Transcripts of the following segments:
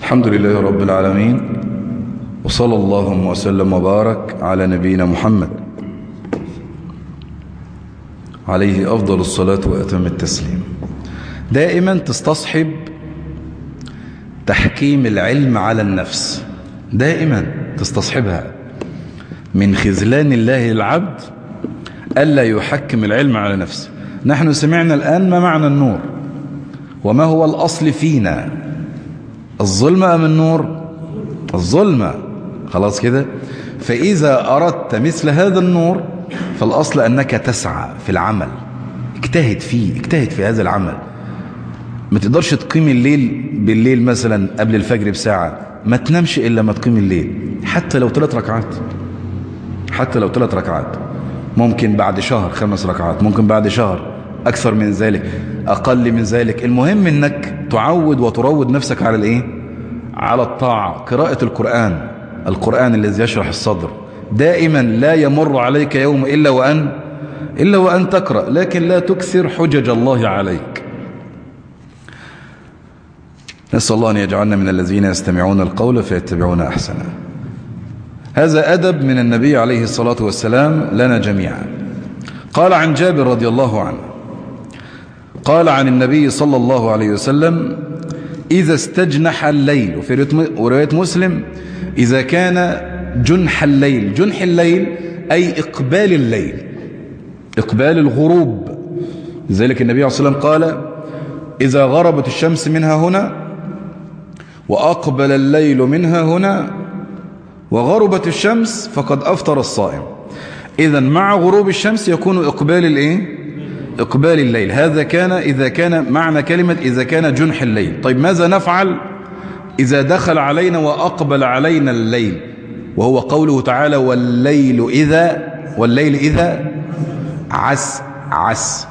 الحمد لله رب العالمين وصلى الله وسلم وبارك على نبينا محمد عليه أفضل الصلاة وأتم التسليم دائما تستصحب تحكيم العلم على النفس دائما تستصحبها من خذلان الله العبد ألا يحكم العلم على نفسه نحن سمعنا الآن ما معنى النور وما هو الأصل فينا الظلمة أم النور الظلمة خلاص كده فإذا أردت مثل هذا النور فالأصل أنك تسعى في العمل اجتهد فيه اجتهد في هذا العمل ما تقدرش تقيم الليل بالليل مثلا قبل الفجر بساعة ما تنامش إلا ما تقيم الليل حتى لو ثلاث ركعات حتى لو ثلاث ركعات ممكن بعد شهر خمس ركعات ممكن بعد شهر أكثر من ذلك أقل من ذلك المهم أنك تعود وتروض نفسك على الإيه على الطاعة قراءة القرآن القرآن الذي يشرح الصدر دائما لا يمر عليك يوم إلا وأن إلا وأن تقرأ لكن لا تكثر حجج الله عليك نسأل الله أن يجعلنا من الذين يستمعون القول فيتبعون أحسنه هذا أدب من النبي عليه الصلاة والسلام لنا جميعا قال عن جابر رضي الله عنه قال عن النبي صلى الله عليه وسلم إذا استجنح الليل وفي رواية مسلم إذا كان جنح الليل جنح الليل أي إقبال الليل إقبال الغروب لذلك النبي عليه الصلاة والسلام قال إذا غربت الشمس منها هنا وأقبل الليل منها هنا وغربت الشمس فقد أفطر الصائم إذا مع غروب الشمس يكون إقبال الإيه؟ إقبال الليل هذا كان إذا كان معنى كلمة إذا كان جنح الليل طيب ماذا نفعل إذا دخل علينا وأقبل علينا الليل وهو قوله تعالى والليل إذا والليل إذا عس عس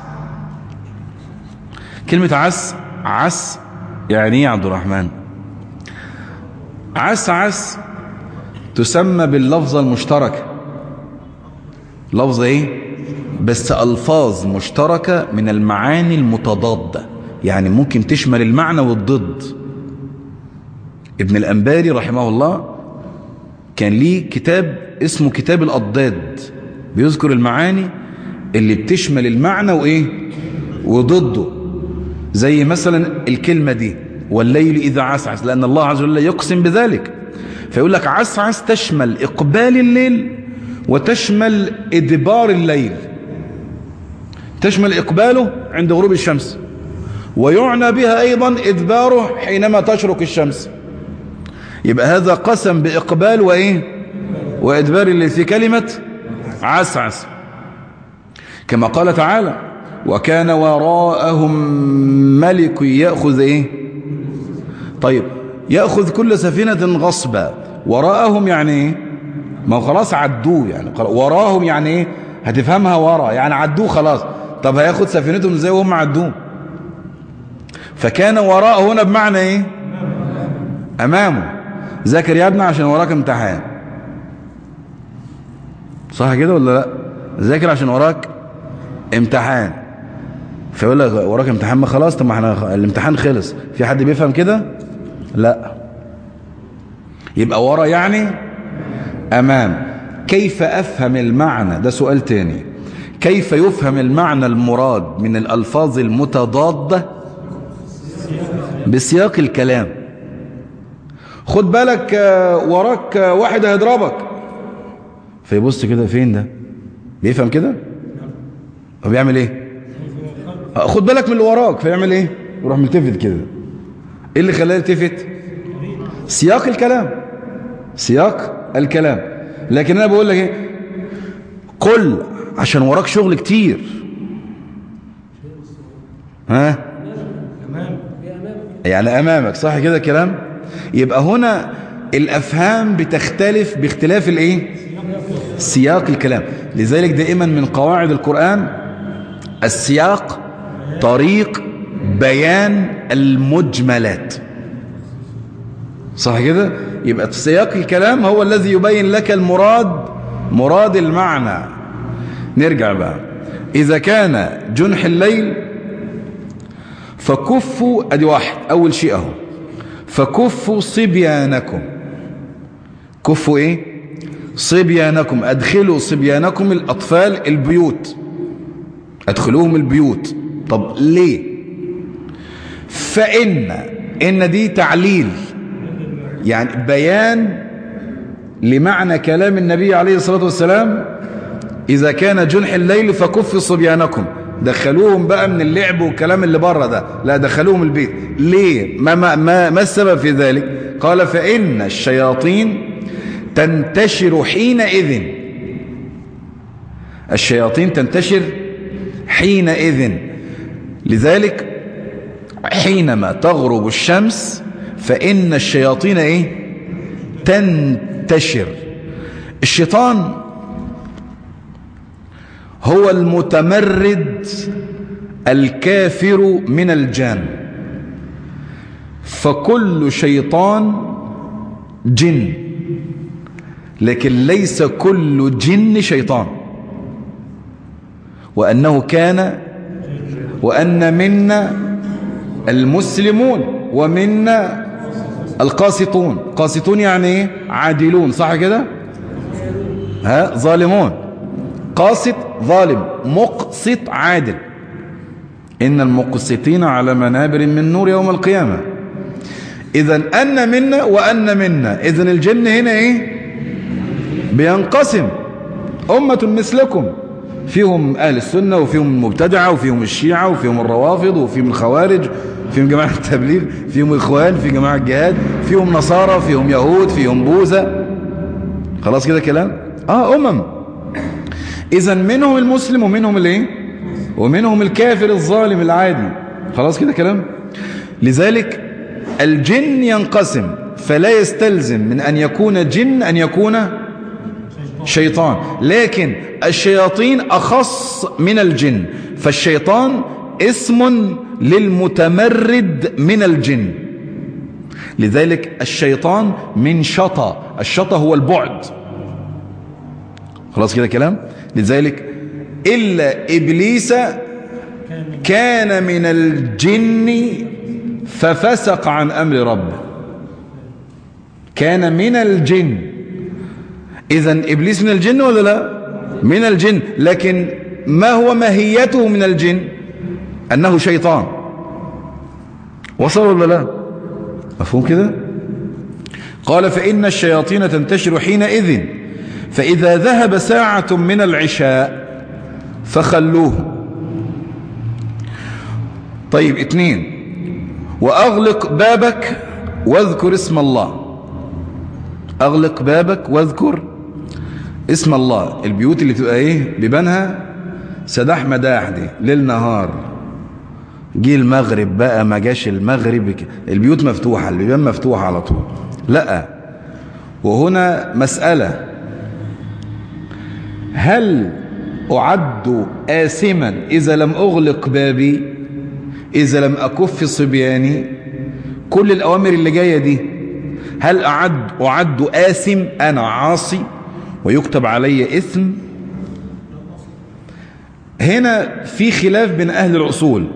كلمة عس عس يعني ايه يا عبد الرحمن عس عس تسمى باللفظة المشتركة لفظة ايه بس ألفاظ مشتركة من المعاني المتضادة يعني ممكن تشمل المعنى والضد ابن الأنباري رحمه الله كان ليه كتاب اسمه كتاب الأضداد بيذكر المعاني اللي بتشمل المعنى وإيه وضده زي مثلا الكلمة دي والليل إذا عسعس لأن الله عز وجل يقسم بذلك فيقول لك عسعس تشمل إقبال الليل وتشمل إدبار الليل تشمل إقباله عند غروب الشمس ويعنى بها أيضا إدباره حينما تشرق الشمس يبقى هذا قسم بإقبال وإيه وإدبار الليل في كلمة عسعس كما قال تعالى وكان وراءهم ملك يأخذ إيه طيب يأخذ كل سفينة غصبا وراءهم يعني إيه ما هو خلاص عدوه يعني وراهم يعني إيه هتفهمها ورا يعني عدوه خلاص طب هياخد سفينتهم ازاي وهم عدوه فكان وراءه هنا بمعنى ايه امامه ذاكر يا ابني عشان وراك امتحان صح كده ولا لا ذاكر عشان وراك امتحان فيقول لك وراك امتحان ما خلاص طب ما احنا الامتحان خلص في حد بيفهم كده لا يبقى ورا يعني امام كيف افهم المعنى ده سؤال تاني كيف يفهم المعنى المراد من الالفاظ المتضادة بسياق الكلام خد بالك وراك واحد هيضربك فيبص كده فين ده بيفهم كده هو بيعمل ايه خد بالك من اللي وراك فيعمل ايه يروح ملتفت كده ايه اللي خلاه يلتفت سياق الكلام سياق الكلام لكن انا بقول لك ايه قل عشان وراك شغل كتير ها يعني امامك صح كده الكلام يبقى هنا الافهام بتختلف باختلاف الايه سياق الكلام لذلك دائما من قواعد القرآن السياق طريق بيان المجملات صح كده يبقى سياق الكلام هو الذي يبين لك المراد مراد المعنى نرجع بقى إذا كان جنح الليل فكفوا أدي واحد أول شيء أهو فكفوا صبيانكم كفوا ايه صبيانكم ادخلوا صبيانكم الاطفال البيوت ادخلوهم البيوت طب ليه فإن إن دي تعليل يعني بيان لمعنى كلام النبي عليه الصلاة والسلام إذا كان جنح الليل فكف صبيانكم دخلوهم بقى من اللعب والكلام اللي بره ده لا دخلوهم البيت ليه ما, ما, ما, ما السبب في ذلك قال فإن الشياطين تنتشر حينئذ الشياطين تنتشر حينئذ لذلك حينما تغرب الشمس فإن الشياطين إيه تنتشر الشيطان هو المتمرد الكافر من الجان فكل شيطان جن لكن ليس كل جن شيطان وأنه كان وأن منا المسلمون ومنا القاسطون قاسطون يعني ايه عادلون صح كده ها ظالمون قاسط ظالم مقسط عادل إن المقسطين على منابر من نور يوم القيامة إذا أن منا وأن منا إذا الجن هنا إيه بينقسم أمة مثلكم فيهم أهل السنة وفيهم المبتدعة وفيهم الشيعة وفيهم الروافض وفيهم الخوارج فيهم جماعة التبليغ فيهم إخوان في جماعة الجهاد فيهم نصارى فيهم يهود فيهم بوذا خلاص كده كلام آه أمم إذا منهم المسلم ومنهم الايه ومنهم الكافر الظالم العادي خلاص كده كلام لذلك الجن ينقسم فلا يستلزم من أن يكون جن أن يكون شيطان لكن الشياطين أخص من الجن فالشيطان اسم للمتمرد من الجن لذلك الشيطان من شطى الشطى هو البعد خلاص كده كلام لذلك إلا إبليس كان من الجن ففسق عن أمر ربه كان من الجن إذا إبليس من الجن ولا لا من الجن لكن ما هو ماهيته من الجن أنه شيطان وصل ولا لا مفهوم كده قال فإن الشياطين تنتشر حينئذ فإذا ذهب ساعة من العشاء فخلوه طيب اتنين وأغلق بابك واذكر اسم الله أغلق بابك واذكر اسم الله البيوت اللي تبقى ايه بيبانها سداح مداح دي ليل نهار جه المغرب بقى ما جاش المغرب البيوت مفتوحة البيبان مفتوحة على طول لا وهنا مسألة هل أعد آثما إذا لم أغلق بابي إذا لم أكف صبياني كل الأوامر اللي جاية دي هل أعد, أعد آثم أنا عاصي ويكتب علي إثم هنا في خلاف بين أهل الأصول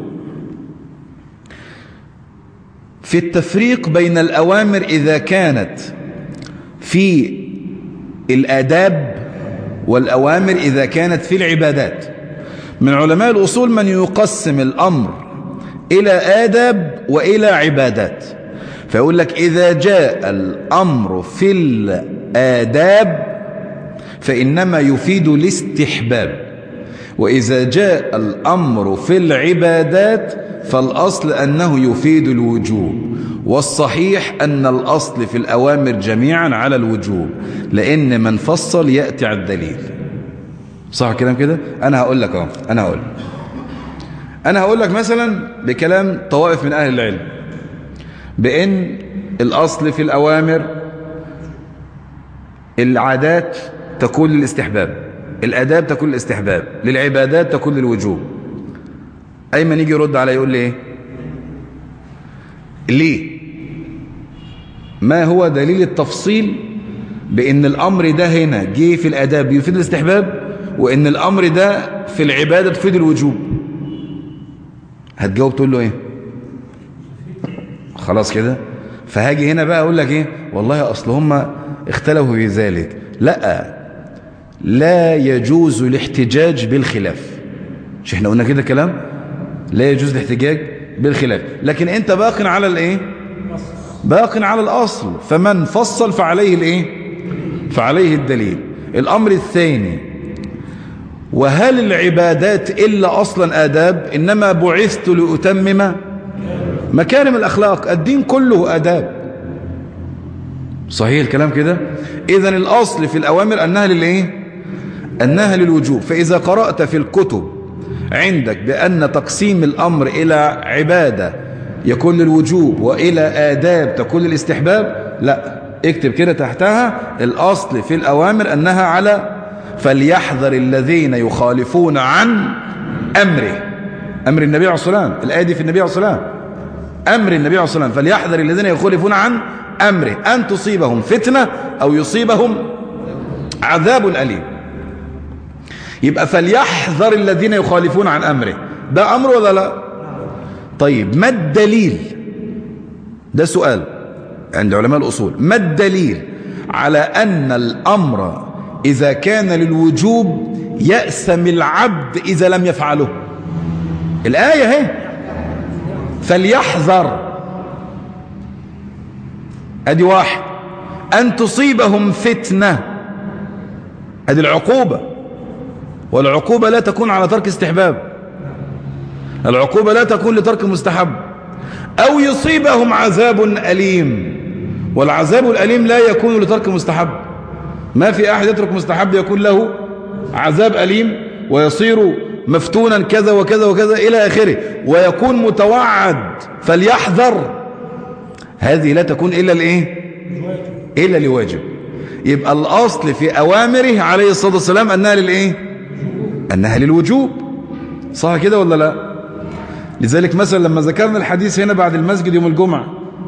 في التفريق بين الأوامر إذا كانت في الآداب والأوامر إذا كانت في العبادات من علماء الأصول من يقسم الأمر إلى آداب وإلى عبادات فيقول لك إذا جاء الأمر في الآداب فإنما يفيد الاستحباب وإذا جاء الأمر في العبادات فالأصل أنه يفيد الوجوب والصحيح أن الأصل في الأوامر جميعا على الوجوب لأن من فصل يأتي على الدليل صح كلام كده أنا هقول لك أهو أنا هقول أنا هقول لك مثلا بكلام طوائف من أهل العلم بأن الأصل في الأوامر العادات تكون للاستحباب الأداب تكون للاستحباب للعبادات تكون للوجوب أيمن يجي يرد علي يقول لي إيه ليه ما هو دليل التفصيل بأن الأمر ده هنا جه في الأداب يفيد الاستحباب وأن الأمر ده في العبادة تفيد الوجوب هتجاوب تقول له إيه خلاص كده فهاجي هنا بقى اقول لك ايه والله اصل هم اختلفوا في ذلك لا لا يجوز الاحتجاج بالخلاف مش احنا قلنا كده كلام لا يجوز الاحتجاج بالخلاف لكن انت باق على الايه باق على الاصل فمن فصل فعليه الايه فعليه الدليل الامر الثاني وهل العبادات إلا أصلا آداب إنما بعثت لأتمم مكارم الأخلاق الدين كله آداب صحيح الكلام كده إذن الأصل في الأوامر أنها للإيه أنها للوجوب فإذا قرأت في الكتب عندك بأن تقسيم الأمر إلى عبادة يكون للوجوب وإلى آداب تكون للاستحباب لا اكتب كده تحتها الأصل في الأوامر أنها على فليحذر الذين يخالفون عن أمره أمر النبي عليه الصلاة والسلام الآية دي في النبي عليه الصلاة والسلام أمر النبي عليه الصلاة والسلام فليحذر الذين يخالفون عن أمره أن تصيبهم فتنة أو يصيبهم عذاب أليم يبقى فليحذر الذين يخالفون عن أمره ده أمر ولا لا طيب ما الدليل ده سؤال عند علماء الأصول ما الدليل على أن الأمر إذا كان للوجوب يأسم العبد إذا لم يفعله الآية هي فليحذر أدي واحد أن تصيبهم فتنة أدي العقوبة والعقوبة لا تكون على ترك استحباب العقوبة لا تكون لترك مستحب أو يصيبهم عذاب أليم والعذاب الأليم لا يكون لترك مستحب ما في أحد يترك مستحب يكون له عذاب أليم ويصير مفتونا كذا وكذا وكذا إلى آخره ويكون متوعد فليحذر هذه لا تكون إلا الإيه إلا لواجب يبقى الأصل في أوامره عليه الصلاة والسلام أنها للإيه أنها للوجوب صح كده ولا لا لذلك مثلا لما ذكرنا الحديث هنا بعد المسجد يوم الجمعة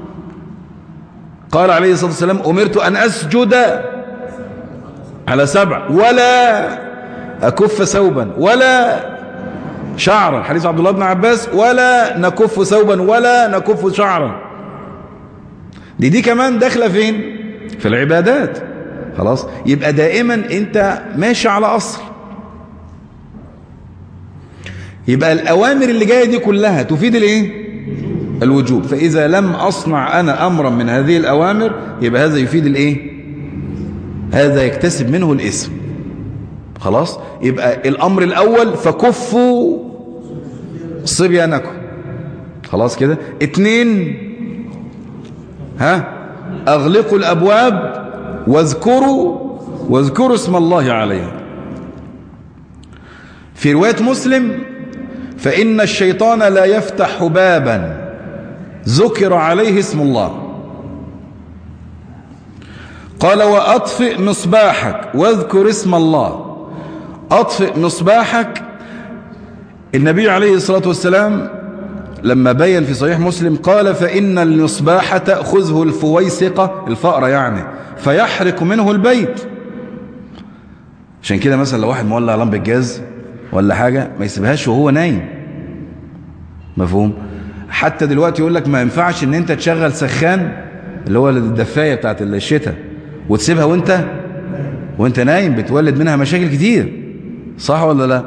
قال عليه الصلاة والسلام أمرت أن أسجد على سبع ولا أكف ثوبا ولا شعرا حديث عبد الله بن عباس ولا نكف ثوبا ولا نكف شعرا دي دي كمان داخله فين في العبادات خلاص يبقى دائما انت ماشي على اصل يبقى الاوامر اللي جايه دي كلها تفيد الايه الوجوب فاذا لم اصنع انا امرا من هذه الاوامر يبقى هذا يفيد الايه هذا يكتسب منه الاسم خلاص يبقى الامر الاول فكفوا صبيانكم خلاص كده اتنين ها اغلقوا الابواب واذكروا واذكروا اسم الله عليها في رواية مسلم فإن الشيطان لا يفتح بابا ذكر عليه اسم الله قال وأطفئ مصباحك واذكر اسم الله أطفئ مصباحك النبي عليه الصلاة والسلام لما بين في صحيح مسلم قال فإن المصباح تأخذه الفويسقة الفأرة يعني فيحرق منه البيت عشان كده مثلا لو واحد مولع لمبة جاز ولا حاجة ما يسيبهاش وهو نايم مفهوم حتى دلوقتي يقول لك ما ينفعش ان انت تشغل سخان اللي هو الدفاية بتاعت الشتاء وتسيبها وانت وانت نايم بتولد منها مشاكل كتير صح ولا لا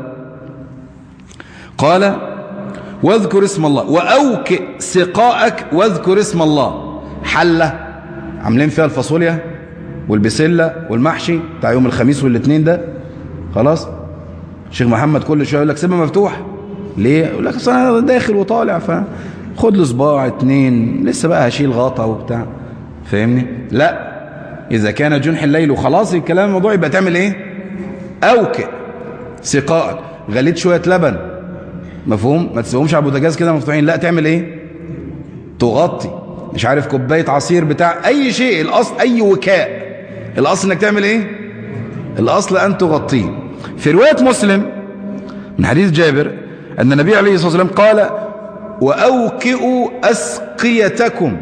قال واذكر اسم الله وأوكئ سقاءك واذكر اسم الله حلة عاملين فيها الفاصوليا والبسلة والمحشي بتاع يوم الخميس والاثنين ده خلاص شيخ محمد كل شويه يقول لك سيبها مفتوح ليه يقول لك اصل انا داخل وطالع فخد له صباع اتنين لسه بقى هشيل غطا وبتاع فاهمني لا اذا كان جنح الليل وخلاص الكلام الموضوع يبقى تعمل ايه اوكئ سقاءك غليت شويه لبن مفهوم ما تسيبهمش على البوتاجاز كده مفتوحين لا تعمل ايه تغطي مش عارف كوبايه عصير بتاع اي شيء الاصل اي وكاء الاصل انك تعمل ايه الاصل ان تغطيه في روايه مسلم من حديث جابر ان النبي عليه الصلاه والسلام قال واوكئوا اسقيتكم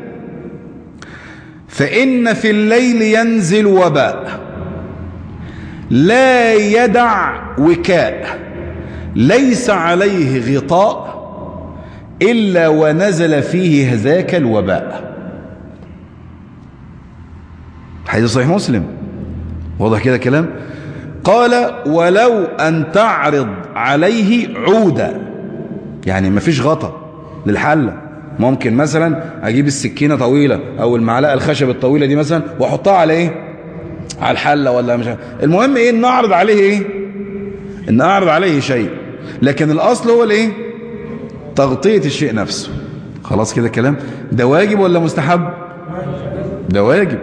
فان في الليل ينزل وباء لا يدع وكاء ليس عليه غطاء إلا ونزل فيه ذاك الوباء حديث صحيح مسلم واضح كده كلام قال ولو أن تعرض عليه عودا يعني ما فيش غطا للحلة ممكن مثلا أجيب السكينة طويلة أو المعلقة الخشب الطويلة دي مثلا وأحطها على إيه على الحلة ولا مش المهم إيه إن أعرض عليه إيه إن أعرض عليه شيء لكن الأصل هو الإيه تغطية الشيء نفسه خلاص كده كلام ده واجب ولا مستحب ده واجب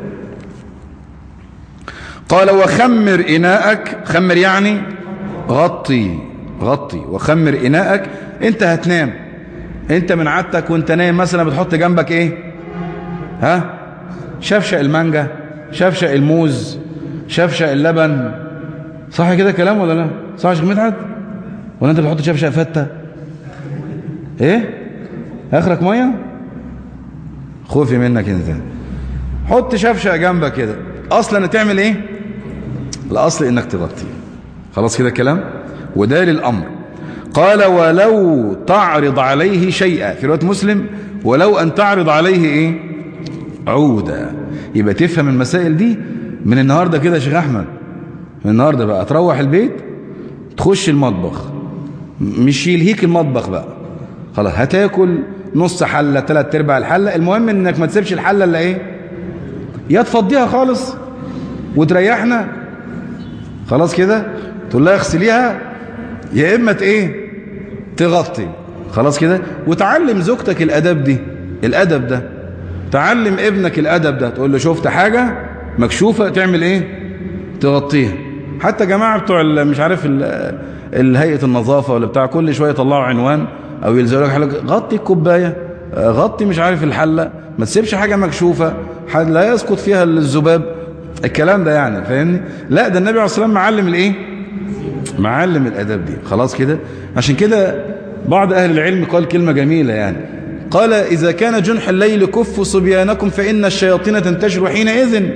قال وخمر إناءك خمر يعني غطي غطي وخمر إناءك انت هتنام انت من عادتك وانت نايم مثلا بتحط جنبك ايه ها شفشق المانجا شفشق الموز شفشق اللبن صح كده كلام ولا لا صح يا شيخ مدحت ولا انت بتحط شفشق فته ايه اخرك ميه خوفي منك انت حط شفشق جنبك كده اصلا تعمل ايه الاصل انك تغطي خلاص كده كلام وده للامر قال ولو تعرض عليه شيئا في روايه مسلم ولو ان تعرض عليه ايه عودا يبقى تفهم المسائل دي من النهارده كده يا شيخ احمد من النهارده بقى تروح البيت تخش المطبخ مش يلهيك المطبخ بقى خلاص هتاكل نص حله ثلاث ارباع الحله المهم انك ما تسيبش الحله الا ايه يا تفضيها خالص وتريحنا خلاص كده تقول لها اغسليها يا اما ايه تغطي خلاص كده وتعلم زوجتك الادب دي الادب ده تعلم ابنك الادب ده تقول له شفت حاجه مكشوفه تعمل ايه تغطيها حتى جماعه بتوع مش عارف الهيئه النظافه ولا بتاع كل شويه يطلعوا عنوان او يلزقوا لك حاجه غطي الكوبايه غطي مش عارف الحله ما تسيبش حاجه مكشوفه لا يسقط فيها الذباب الكلام ده يعني فاهمني لا ده النبي عليه الصلاه والسلام معلم الايه معلم الاداب دي خلاص كده عشان كده بعض اهل العلم قال كلمه جميله يعني قال اذا كان جنح الليل كفوا صبيانكم فان الشياطين تنتشر حينئذ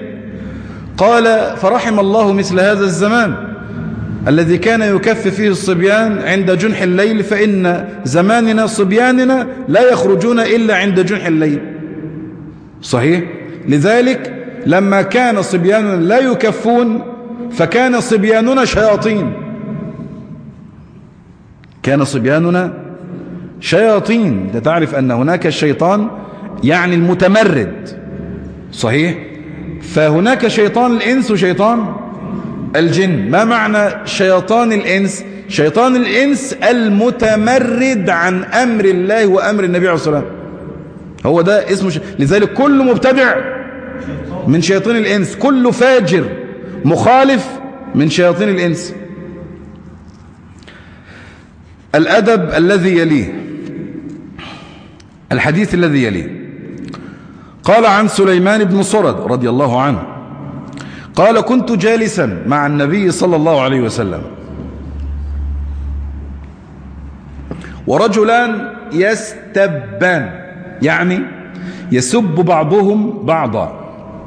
قال فرحم الله مثل هذا الزمان الذي كان يكف فيه الصبيان عند جنح الليل فإن زماننا صبياننا لا يخرجون إلا عند جنح الليل صحيح لذلك لما كان صبياننا لا يكفون فكان صبياننا شياطين كان صبياننا شياطين تعرف أن هناك الشيطان يعني المتمرد صحيح فهناك شيطان الإنس وشيطان الجن ما معنى شيطان الإنس شيطان الإنس المتمرد عن أمر الله وأمر النبي عليه الصلاة والسلام هو ده اسمه ش... لذلك كل مبتدع من شياطين الإنس كل فاجر مخالف من شياطين الإنس الأدب الذي يليه الحديث الذي يليه قال عن سليمان بن صرد رضي الله عنه قال كنت جالسا مع النبي صلى الله عليه وسلم ورجلان يستبان يعني يسب بعضهم بعضا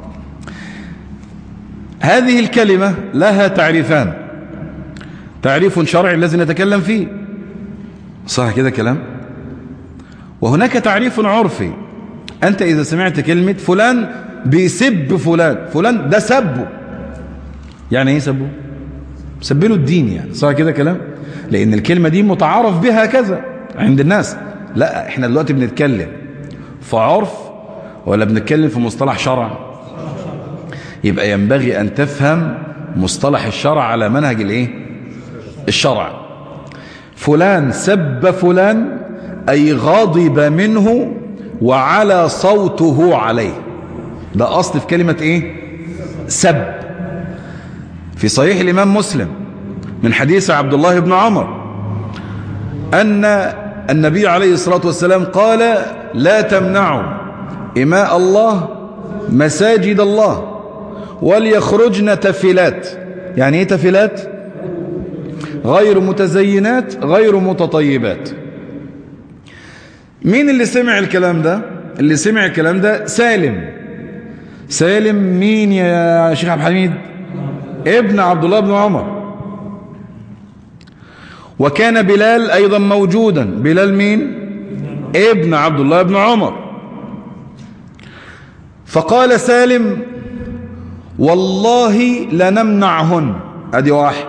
هذه الكلمة لها تعريفان تعريف شرعي الذي نتكلم فيه صح كده كلام وهناك تعريف عرفي أنت إذا سمعت كلمة فلان بيسب فلان فلان ده سبه يعني ايه سبه سبله الدين يعني صح كده كلام لأن الكلمة دي متعارف بها كذا عند الناس لا احنا دلوقتي بنتكلم في عرف ولا بنتكلم في مصطلح شرع يبقى ينبغي أن تفهم مصطلح الشرع على منهج الايه الشرع فلان سب فلان أي غضب منه وعلى صوته عليه ده أصل في كلمة إيه سب في صحيح الإمام مسلم من حديث عبد الله بن عمر أن النبي عليه الصلاة والسلام قال لا تمنعوا إماء الله مساجد الله وليخرجن تفلات يعني ايه تفلات غير متزينات غير متطيبات مين اللي سمع الكلام ده اللي سمع الكلام ده سالم سالم مين يا شيخ عبد الحميد ابن عبد الله بن عمر وكان بلال أيضا موجودا بلال مين ابن عبد الله بن عمر فقال سالم والله لنمنعهن ادي واحد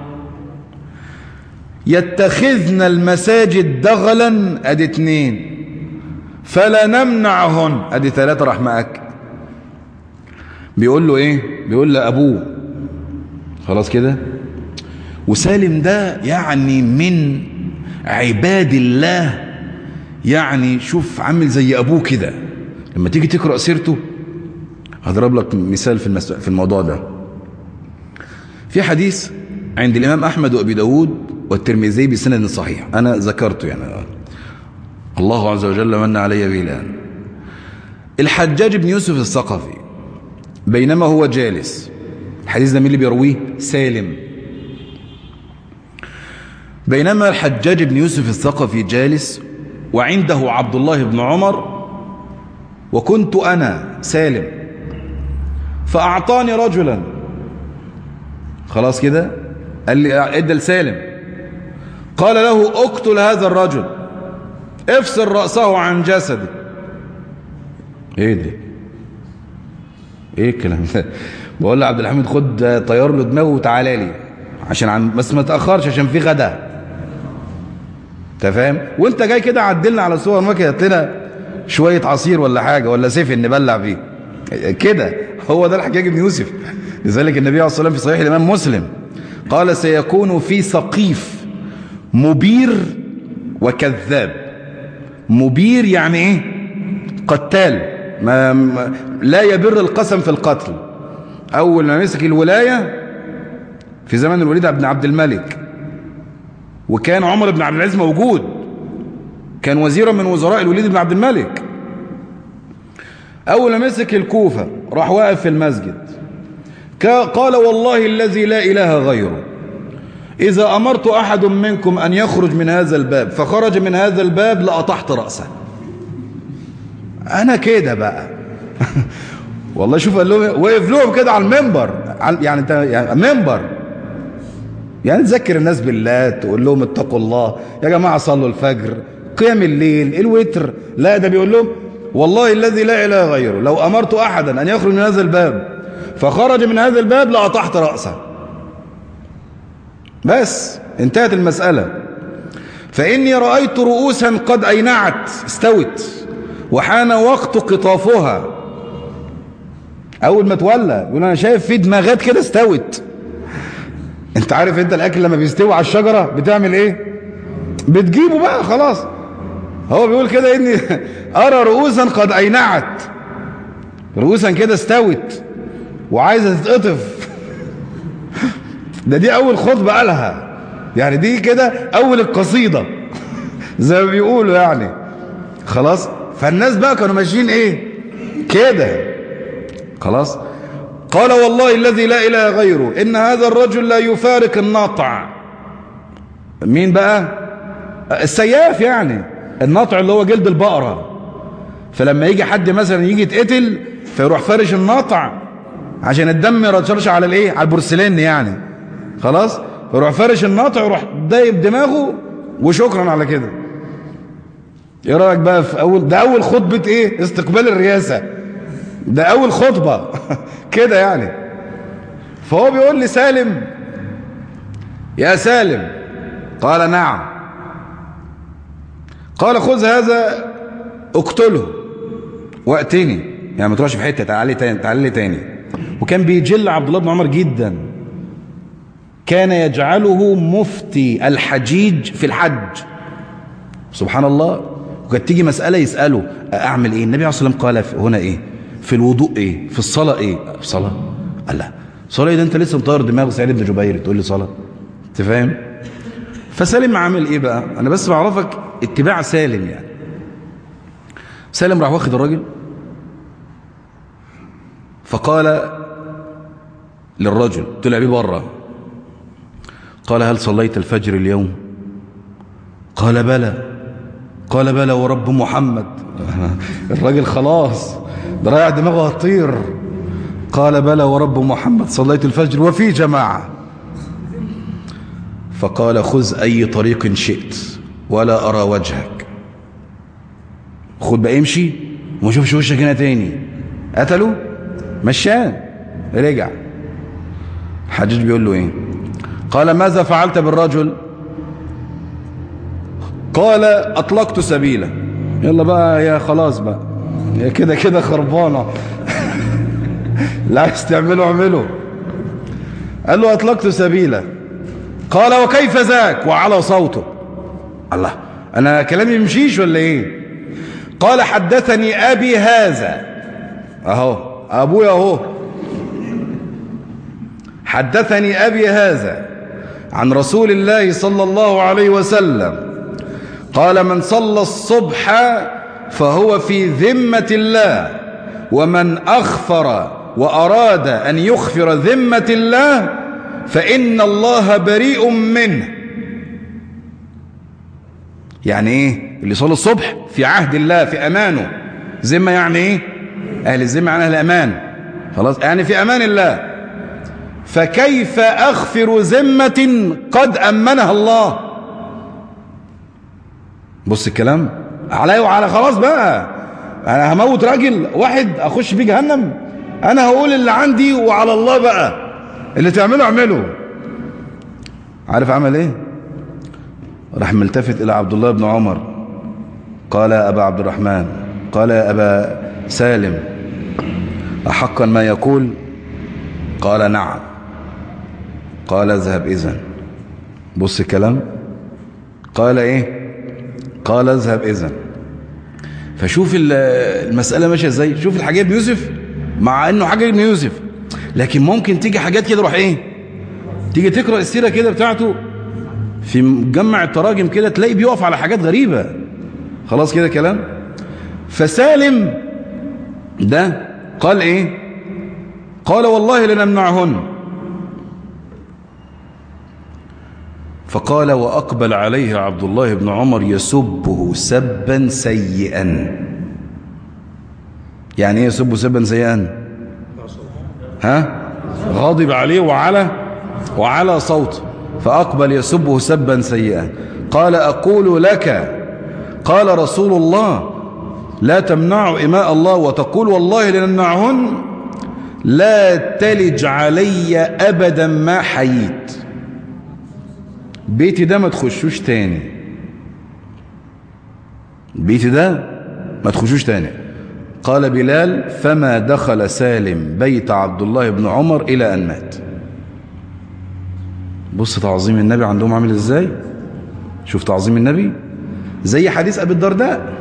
يتخذن المساجد دغلا ادي اتنين فلنمنعهن ادي ثلاثة راح مأكد بيقول له ايه بيقول لأبوه خلاص كده وسالم ده يعني من عباد الله يعني شوف عامل زي أبوه كده لما تيجي تقرأ سيرته هضرب لك مثال في, المس... في الموضوع ده في حديث عند الإمام أحمد وأبي داود والترمذي بسند صحيح أنا ذكرته يعني الله عز وجل من علي به الآن الحجاج بن يوسف الثقفي بينما هو جالس الحديث ده مين اللي بيرويه سالم بينما الحجاج بن يوسف الثقفي جالس وعنده عبد الله بن عمر وكنت أنا سالم فأعطاني رجلا خلاص كده قال لي ادى لسالم قال له اقتل هذا الرجل افصل رأسه عن جسده ايه ده ايه الكلام ده بقول له عبد الحميد خد طيار له دماغه وتعالى لي عشان عن بس ما تاخرش عشان في غدا انت فاهم وانت جاي كده عدلنا على السوبر ماركت هات لنا شويه عصير ولا حاجه ولا سيفن نبلع فيه كده هو ده الحجاج بن يوسف لذلك النبي عليه الصلاه والسلام في صحيح الامام مسلم قال سيكون في سقيف مبير وكذاب مبير يعني ايه قتال ما ما لا يبر القسم في القتل اول ما مسك الولايه في زمن الوليد بن عبد الملك وكان عمر بن عبد العزيز موجود كان وزيرا من وزراء الوليد بن عبد الملك اول ما مسك الكوفه راح واقف في المسجد قال والله الذي لا اله غيره إذا أمرت أحد منكم أن يخرج من هذا الباب فخرج من هذا الباب لأطحت رأسه أنا كده بقى والله شوف قال لهم وقف لهم كده على المنبر يعني انت يعني منبر يعني تذكر الناس بالله تقول لهم اتقوا الله يا جماعة صلوا الفجر قيام الليل الوتر لا ده بيقول لهم والله الذي لا إله غيره لو أمرت أحدا أن يخرج من هذا الباب فخرج من هذا الباب لأطحت رأسه بس انتهت المسألة فإني رأيت رؤوسا قد أينعت استوت وحان وقت قطافها أول ما تولى يقول أنا شايف في دماغات كده استوت انت عارف انت الأكل لما بيستوي على الشجرة بتعمل ايه بتجيبه بقى خلاص هو بيقول كده إني أرى رؤوسا قد أينعت رؤوسا كده استوت وعايزة تتقطف ده دي أول خطبة قالها يعني دي كده أول القصيدة زي ما بيقولوا يعني خلاص فالناس بقى كانوا ماشيين إيه كده خلاص قال والله الذي لا إله غيره إن هذا الرجل لا يفارق الناطع مين بقى السياف يعني الناطع اللي هو جلد البقرة فلما يجي حد مثلا يجي يتقتل فيروح فارش الناطع عشان الدم ما يرشرش على الايه على البورسلين يعني خلاص يروح فارش الناطع يروح دايب دماغه وشكرا على كده ايه رايك بقى في اول ده اول خطبه ايه استقبال الرئاسه ده اول خطبه كده يعني فهو بيقول لي سالم يا سالم قال نعم قال خذ هذا اقتله وقتني يعني ما تروحش في حته تعالى تاني تعالى تاني وكان بيجل عبد الله بن عمر جدا كان يجعله مفتي الحجيج في الحج سبحان الله وكانت تيجي مسألة يسأله أعمل إيه النبي عليه الصلاة والسلام قال هنا إيه في الوضوء إيه في الصلاة إيه في الصلاة قال لا صلاة إيه ده أنت لسه مطير دماغ سعيد بن جبير تقول لي صلاة أنت فاهم فسالم عامل إيه بقى أنا بس بعرفك اتباع سالم يعني سالم راح واخد الراجل فقال للرجل طلع بيه بره قال هل صليت الفجر اليوم قال بلى قال بلى ورب محمد الراجل خلاص ده رايح دماغه هتطير قال بلى ورب محمد صليت الفجر وفي جماعة فقال خذ أي طريق شئت ولا أرى وجهك خد بقى امشي وما اشوفش وشك هنا تاني قتلوا مشان رجع الحجاج بيقول له ايه قال ماذا فعلت بالرجل قال اطلقت سبيله يلا بقى يا خلاص بقى يا كده كده خربانه لا عايز تعمله اعمله قال له اطلقت سبيله قال وكيف ذاك وعلى صوته الله انا كلامي مشيش ولا ايه قال حدثني ابي هذا اهو ابويا اهو حدثني ابي هذا عن رسول الله صلى الله عليه وسلم قال من صلى الصبح فهو في ذمة الله ومن أخفر وأراد أن يخفر ذمة الله فإن الله بريء منه يعني إيه اللي صلى الصبح في عهد الله في أمانه ذمة يعني إيه أهل الذمة يعني أهل الأمان خلاص يعني في أمان الله فكيف أخفر ذمة قد أمنها الله بص الكلام علي وعلى خلاص بقى انا هموت راجل واحد اخش بيه جهنم انا هقول اللي عندي وعلى الله بقى اللي تعمله اعمله عارف عمل ايه راح ملتفت الى عبد الله بن عمر قال يا ابا عبد الرحمن قال يا ابا سالم احقا ما يقول قال نعم قال اذهب اذن بص الكلام قال ايه قال اذهب اذن فشوف المسألة ماشية ازاي شوف الحاجات ابن يوسف مع انه حاجة ابن يوسف لكن ممكن تيجي حاجات كده روح ايه تيجي تقرأ السيرة كده بتاعته في مجمع التراجم كده تلاقي بيقف على حاجات غريبة خلاص كده كلام فسالم ده قال ايه قال والله لنمنعهن فقال وأقبل عليه عبد الله بن عمر يسبه سبا سيئا يعني ايه يسبه سبا سيئا ها غاضب عليه وعلى وعلى صوت فأقبل يسبه سبا سيئا قال أقول لك قال رسول الله لا تمنعوا إماء الله وتقول والله لنمنعهن لا تلج علي أبدا ما حييت بيتي ده ما تخشوش تاني بيتي ده ما تخشوش تاني قال بلال فما دخل سالم بيت عبد الله بن عمر إلى أن مات بص تعظيم النبي عندهم عامل ازاي شوف تعظيم النبي زي حديث أبي الدرداء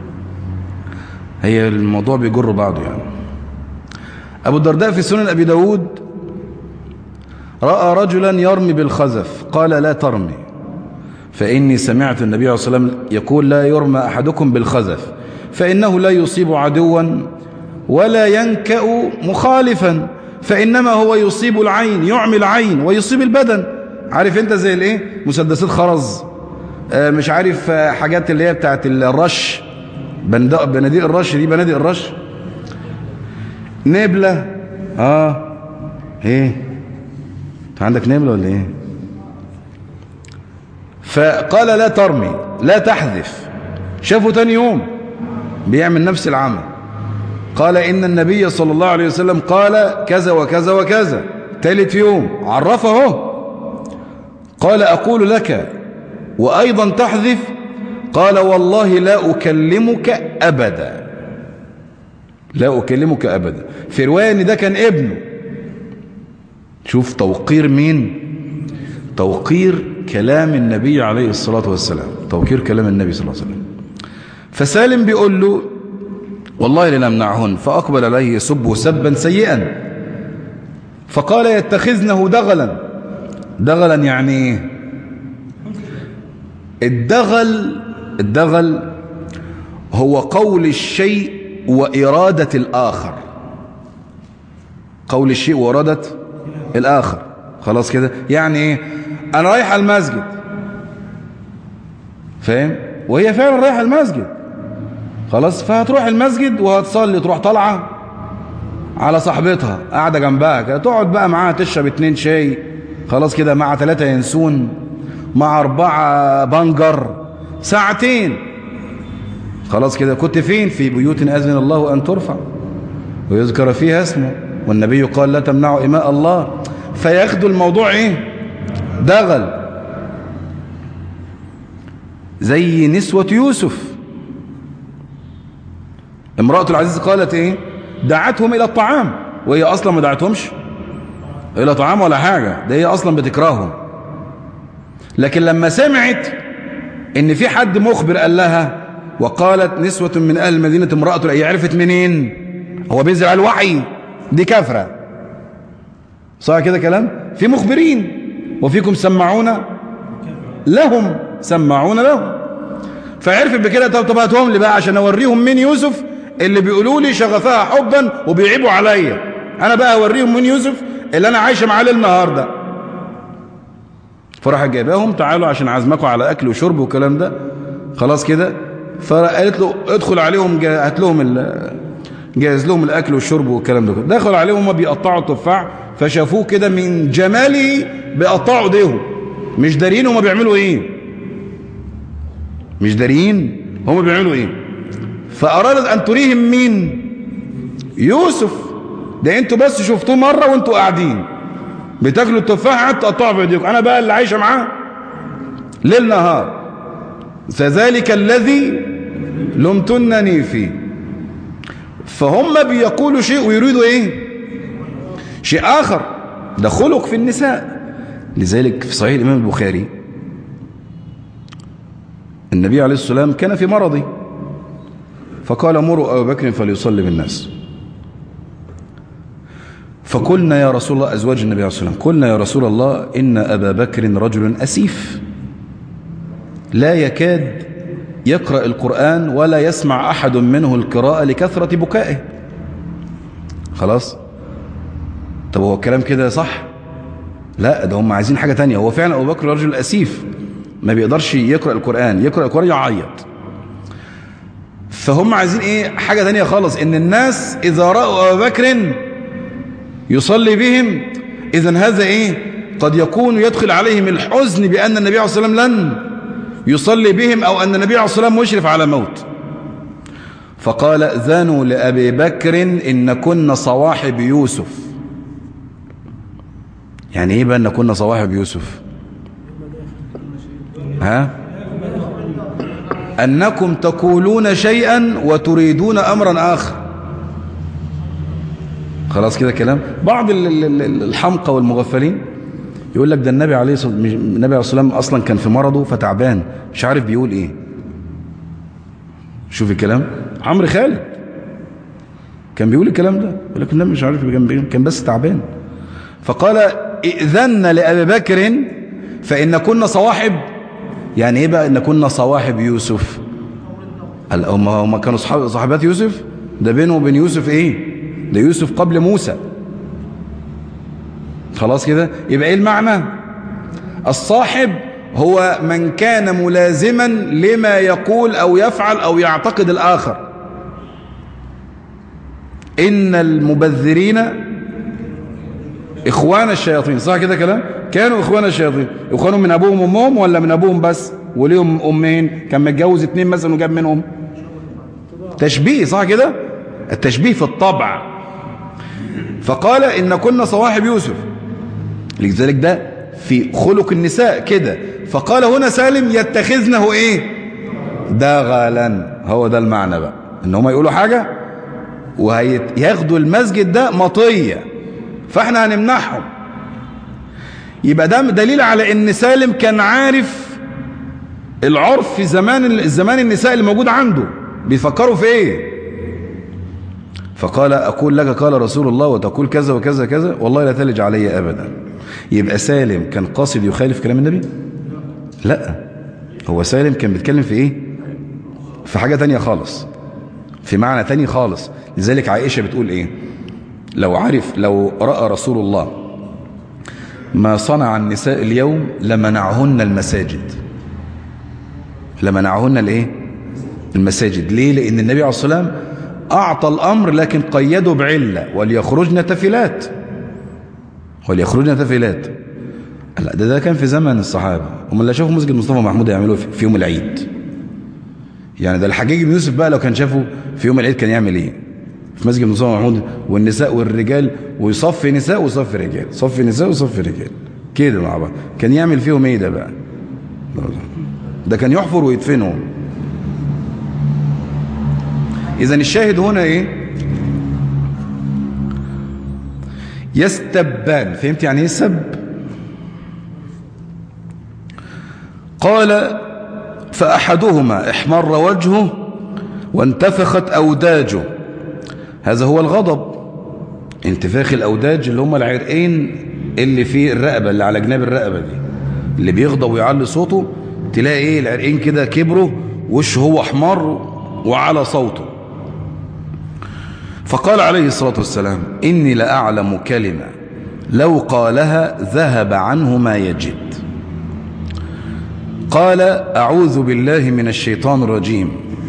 هي الموضوع بيجر بعضه يعني أبو الدرداء في سنن أبي داود رأى رجلا يرمي بالخزف قال لا ترمي فإني سمعت النبي عليه الصلاة والسلام يقول لا يرمى أحدكم بالخزف فإنه لا يصيب عدوا ولا ينكأ مخالفا فإنما هو يصيب العين يعمي العين ويصيب البدن عارف انت زي الايه مسدسات خرز آه مش عارف آه حاجات اللي هي بتاعت الرش بنادق الرش دي بنادق الرش نبلة اه ايه انت عندك نبلة ولا ايه فقال لا ترمي لا تحذف شافه تاني يوم بيعمل نفس العمل قال إن النبي صلى الله عليه وسلم قال كذا وكذا وكذا ثالث يوم عرفه قال أقول لك وأيضا تحذف قال والله لا أكلمك أبدا لا أكلمك أبدا في رواية أن ده كان ابنه شوف توقير مين توقير كلام النبي عليه الصلاة والسلام توقير كلام النبي صلى الله عليه وسلم فسالم بيقول له والله لنمنعهن فأقبل عليه يسبه سبا سيئا فقال يتخذنه دغلا دغلا يعني الدغل الدغل هو قول الشيء وإرادة الآخر قول الشيء وإرادة الآخر خلاص كده يعني ايه انا رايح المسجد فاهم وهي فعلا رايحه المسجد خلاص فهتروح المسجد وهتصلي تروح طالعه على صاحبتها قاعده جنبها كده تقعد بقى معاها تشرب اتنين شاي خلاص كده مع ثلاثة ينسون مع أربعة بنجر ساعتين خلاص كده كنت فين في بيوت أذن الله أن ترفع ويذكر فيها اسمه والنبي قال لا تمنعوا إماء الله فياخدوا الموضوع ايه دغل زي نسوة يوسف امرأة العزيز قالت ايه دعتهم الى الطعام وهي اصلا ما دعتهمش الى طعام ولا حاجة ده هي اصلا بتكرههم لكن لما سمعت ان في حد مخبر قال لها وقالت نسوة من اهل المدينة امرأة هي عرفت منين هو بينزل على الوحي دي كافرة صح كده كلام في مخبرين وفيكم سمعون لهم سمعون لهم فعرفت بكده طب طب هاتهم لي بقى عشان اوريهم مين يوسف اللي بيقولوا لي شغفها حبا وبيعيبوا عليا انا بقى اوريهم مين يوسف اللي انا عايشه معاه النهار ده فراح جايباهم تعالوا عشان عزمكم على اكل وشرب والكلام ده خلاص كده فقالت له ادخل عليهم هات لهم جهز لهم الاكل والشرب والكلام ده دخل عليهم هم بيقطعوا التفاح فشافوه كده من جماله بيقطعوا ايديهم مش دارين هم بيعملوا ايه مش دارين هم بيعملوا ايه فارادت ان تريهم مين يوسف ده انتوا بس شفتوه مره وانتوا قاعدين بتاكلوا التفاح قعدتوا تقطعوا بايديكم انا بقى اللي عايشه معاه ليل نهار فذلك الذي لمتنني فيه فهم بيقولوا شيء ويريدوا ايه شيء آخر ده خلق في النساء لذلك في صحيح الإمام البخاري النبي عليه السلام كان في مرضه فقال مروا أبو بكر فليصلي بالناس فقلنا يا رسول الله أزواج النبي عليه السلام قلنا يا رسول الله إن أبا بكر رجل أسيف لا يكاد يقرأ القرآن ولا يسمع أحد منه القراءة لكثرة بكائه خلاص طب هو الكلام كده صح لا ده هم عايزين حاجة تانية هو فعلا أبو بكر رجل أسيف ما بيقدرش يقرأ القرآن يقرأ القرآن يعيط فهم عايزين ايه حاجة تانية خالص ان الناس اذا رأوا ابو بكر يصلي بهم اذا هذا ايه قد يكون يدخل عليهم الحزن بان النبي عليه الصلاة والسلام لن يصلي بهم او ان النبي عليه الصلاة والسلام مشرف على موت فقال ذنوا لأبي بكر إن كنا صواحب يوسف يعني ايه بقى ان كنا صواحب يوسف ها انكم تقولون شيئا وتريدون امرا اخر خلاص كده كلام بعض الحمقى والمغفلين يقول لك ده النبي عليه الصلاه النبي عليه الصلاه والسلام اصلا كان في مرضه فتعبان مش عارف بيقول ايه شوف الكلام عمرو خالد كان بيقول الكلام ده يقول لك النبي مش عارف كان بس تعبان فقال ائذن لأبي بكر فإن كنا صواحب يعني ايه بقى ان كنا صواحب يوسف هم هم كانوا صحاب صاحبات يوسف ده بينه وبين يوسف ايه ده يوسف قبل موسى خلاص كده يبقى ايه المعنى الصاحب هو من كان ملازما لما يقول او يفعل او يعتقد الاخر ان المبذرين اخوان الشياطين صح كده كلام كانوا اخوان الشياطين اخوانهم من ابوهم وامهم ولا من ابوهم بس وليهم امين كان متجوز اتنين مثلا وجاب منهم تشبيه صح كده التشبيه في الطبع فقال ان كنا صواحب يوسف لذلك ده في خلق النساء كده فقال هنا سالم يتخذنه ايه دغلا هو ده المعنى بقى ان هم يقولوا حاجة وهياخدوا المسجد ده مطيه فاحنا هنمنعهم يبقى ده دليل على ان سالم كان عارف العرف في زمان زمان النساء اللي موجود عنده بيفكروا في ايه فقال اقول لك قال رسول الله وتقول كذا وكذا كذا والله لا تلج علي ابدا يبقى سالم كان قاصد يخالف كلام النبي لا هو سالم كان بيتكلم في ايه في حاجة تانية خالص في معنى تاني خالص لذلك عائشة بتقول ايه لو عرف لو رأى رسول الله ما صنع النساء اليوم لمنعهن المساجد لمنعهن الايه المساجد ليه لان النبي عليه الصلاه والسلام اعطى الامر لكن قيده بعله وليخرجن تفلات وليخرجن تفلات لا ده ده كان في زمن الصحابه هم اللي شافوا مسجد مصطفى محمود يعملوه في يوم العيد يعني ده الحجيج بن يوسف بقى لو كان شافه في يوم العيد كان يعمل ايه في مسجد مصطفى محمود والنساء والرجال ويصفي نساء ويصفي رجال صفي نساء ويصفي رجال كده مع بعض كان يعمل فيهم ايه ده بقى ده كان يحفر ويدفنهم اذا الشاهد هنا ايه يستبان فهمت يعني ايه سب قال فأحدهما احمر وجهه وانتفخت أوداجه هذا هو الغضب انتفاخ الأوداج اللي هم العرقين اللي في الرقبة اللي على جناب الرقبة دي اللي بيغضب ويعلي صوته تلاقي ايه العرقين كده كبروا وشه هو احمر وعلى صوته فقال عليه الصلاة والسلام إني لأعلم كلمة لو قالها ذهب عنه ما يجد قال أعوذ بالله من الشيطان الرجيم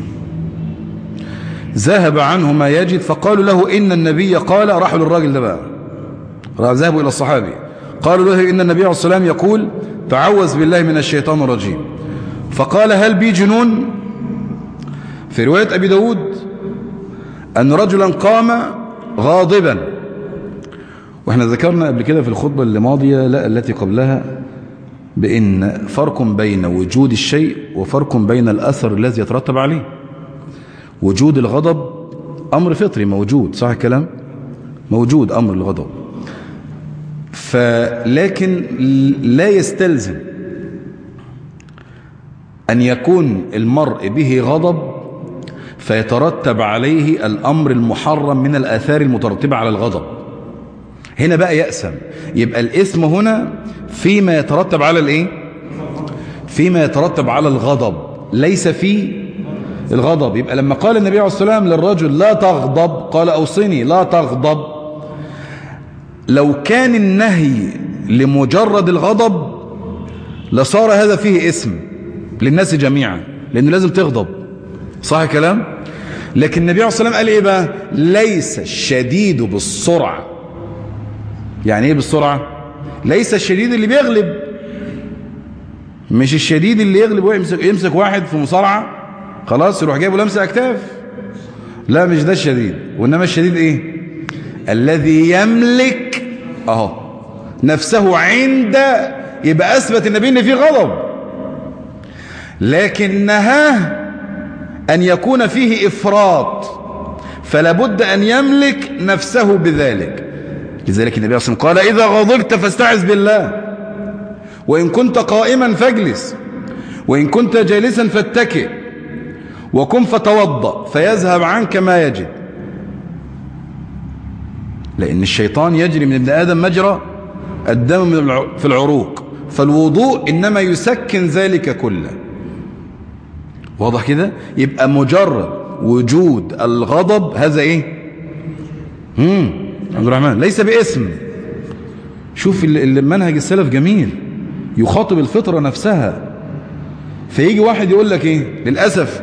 ذهب عنه ما يجد فقالوا له إن النبي قال راحوا للراجل ده بقى ذهبوا إلى الصحابي قالوا له إن النبي عليه الصلاة والسلام يقول تعوذ بالله من الشيطان الرجيم فقال هل بي جنون في رواية أبي داود أن رجلا قام غاضبا واحنا ذكرنا قبل كده في الخطبة اللي ماضية لا التي قبلها بأن فرق بين وجود الشيء وفرق بين الأثر الذي يترتب عليه وجود الغضب أمر فطري موجود صح الكلام موجود أمر الغضب فلكن لا يستلزم أن يكون المرء به غضب فيترتب عليه الأمر المحرم من الآثار المترتبة على الغضب هنا بقى يأسم يبقى الإثم هنا فيما يترتب على الإيه فيما يترتب على الغضب ليس في الغضب يبقى لما قال النبي عليه الصلاة والسلام للرجل لا تغضب قال أوصني لا تغضب لو كان النهي لمجرد الغضب لصار هذا فيه اسم للناس جميعا لأنه لازم تغضب صح الكلام لكن النبي عليه الصلاة والسلام قال إيه بقى ليس الشديد بالسرعة يعني إيه بالسرعة ليس الشديد اللي بيغلب مش الشديد اللي يغلب ويمسك يمسك واحد في مصارعة خلاص يروح جايبه لمسه أكتاف لا مش ده الشديد وإنما الشديد إيه الذي يملك أهو نفسه عند يبقى أثبت النبي إن فيه غضب لكن نهاه أن يكون فيه إفراط فلا بد أن يملك نفسه بذلك لذلك النبي صلى الله عليه وسلم قال إذا غضبت فاستعذ بالله وإن كنت قائما فاجلس وإن كنت جالسا فاتكئ وكن فتوضأ فيذهب عنك ما يجد لأن الشيطان يجري من ابن آدم مجرى الدم في العروق فالوضوء إنما يسكن ذلك كله واضح كده يبقى مجرد وجود الغضب هذا ايه امم عبد الرحمن ليس باسم شوف المنهج السلف جميل يخاطب الفطرة نفسها فيجي واحد يقول لك ايه للأسف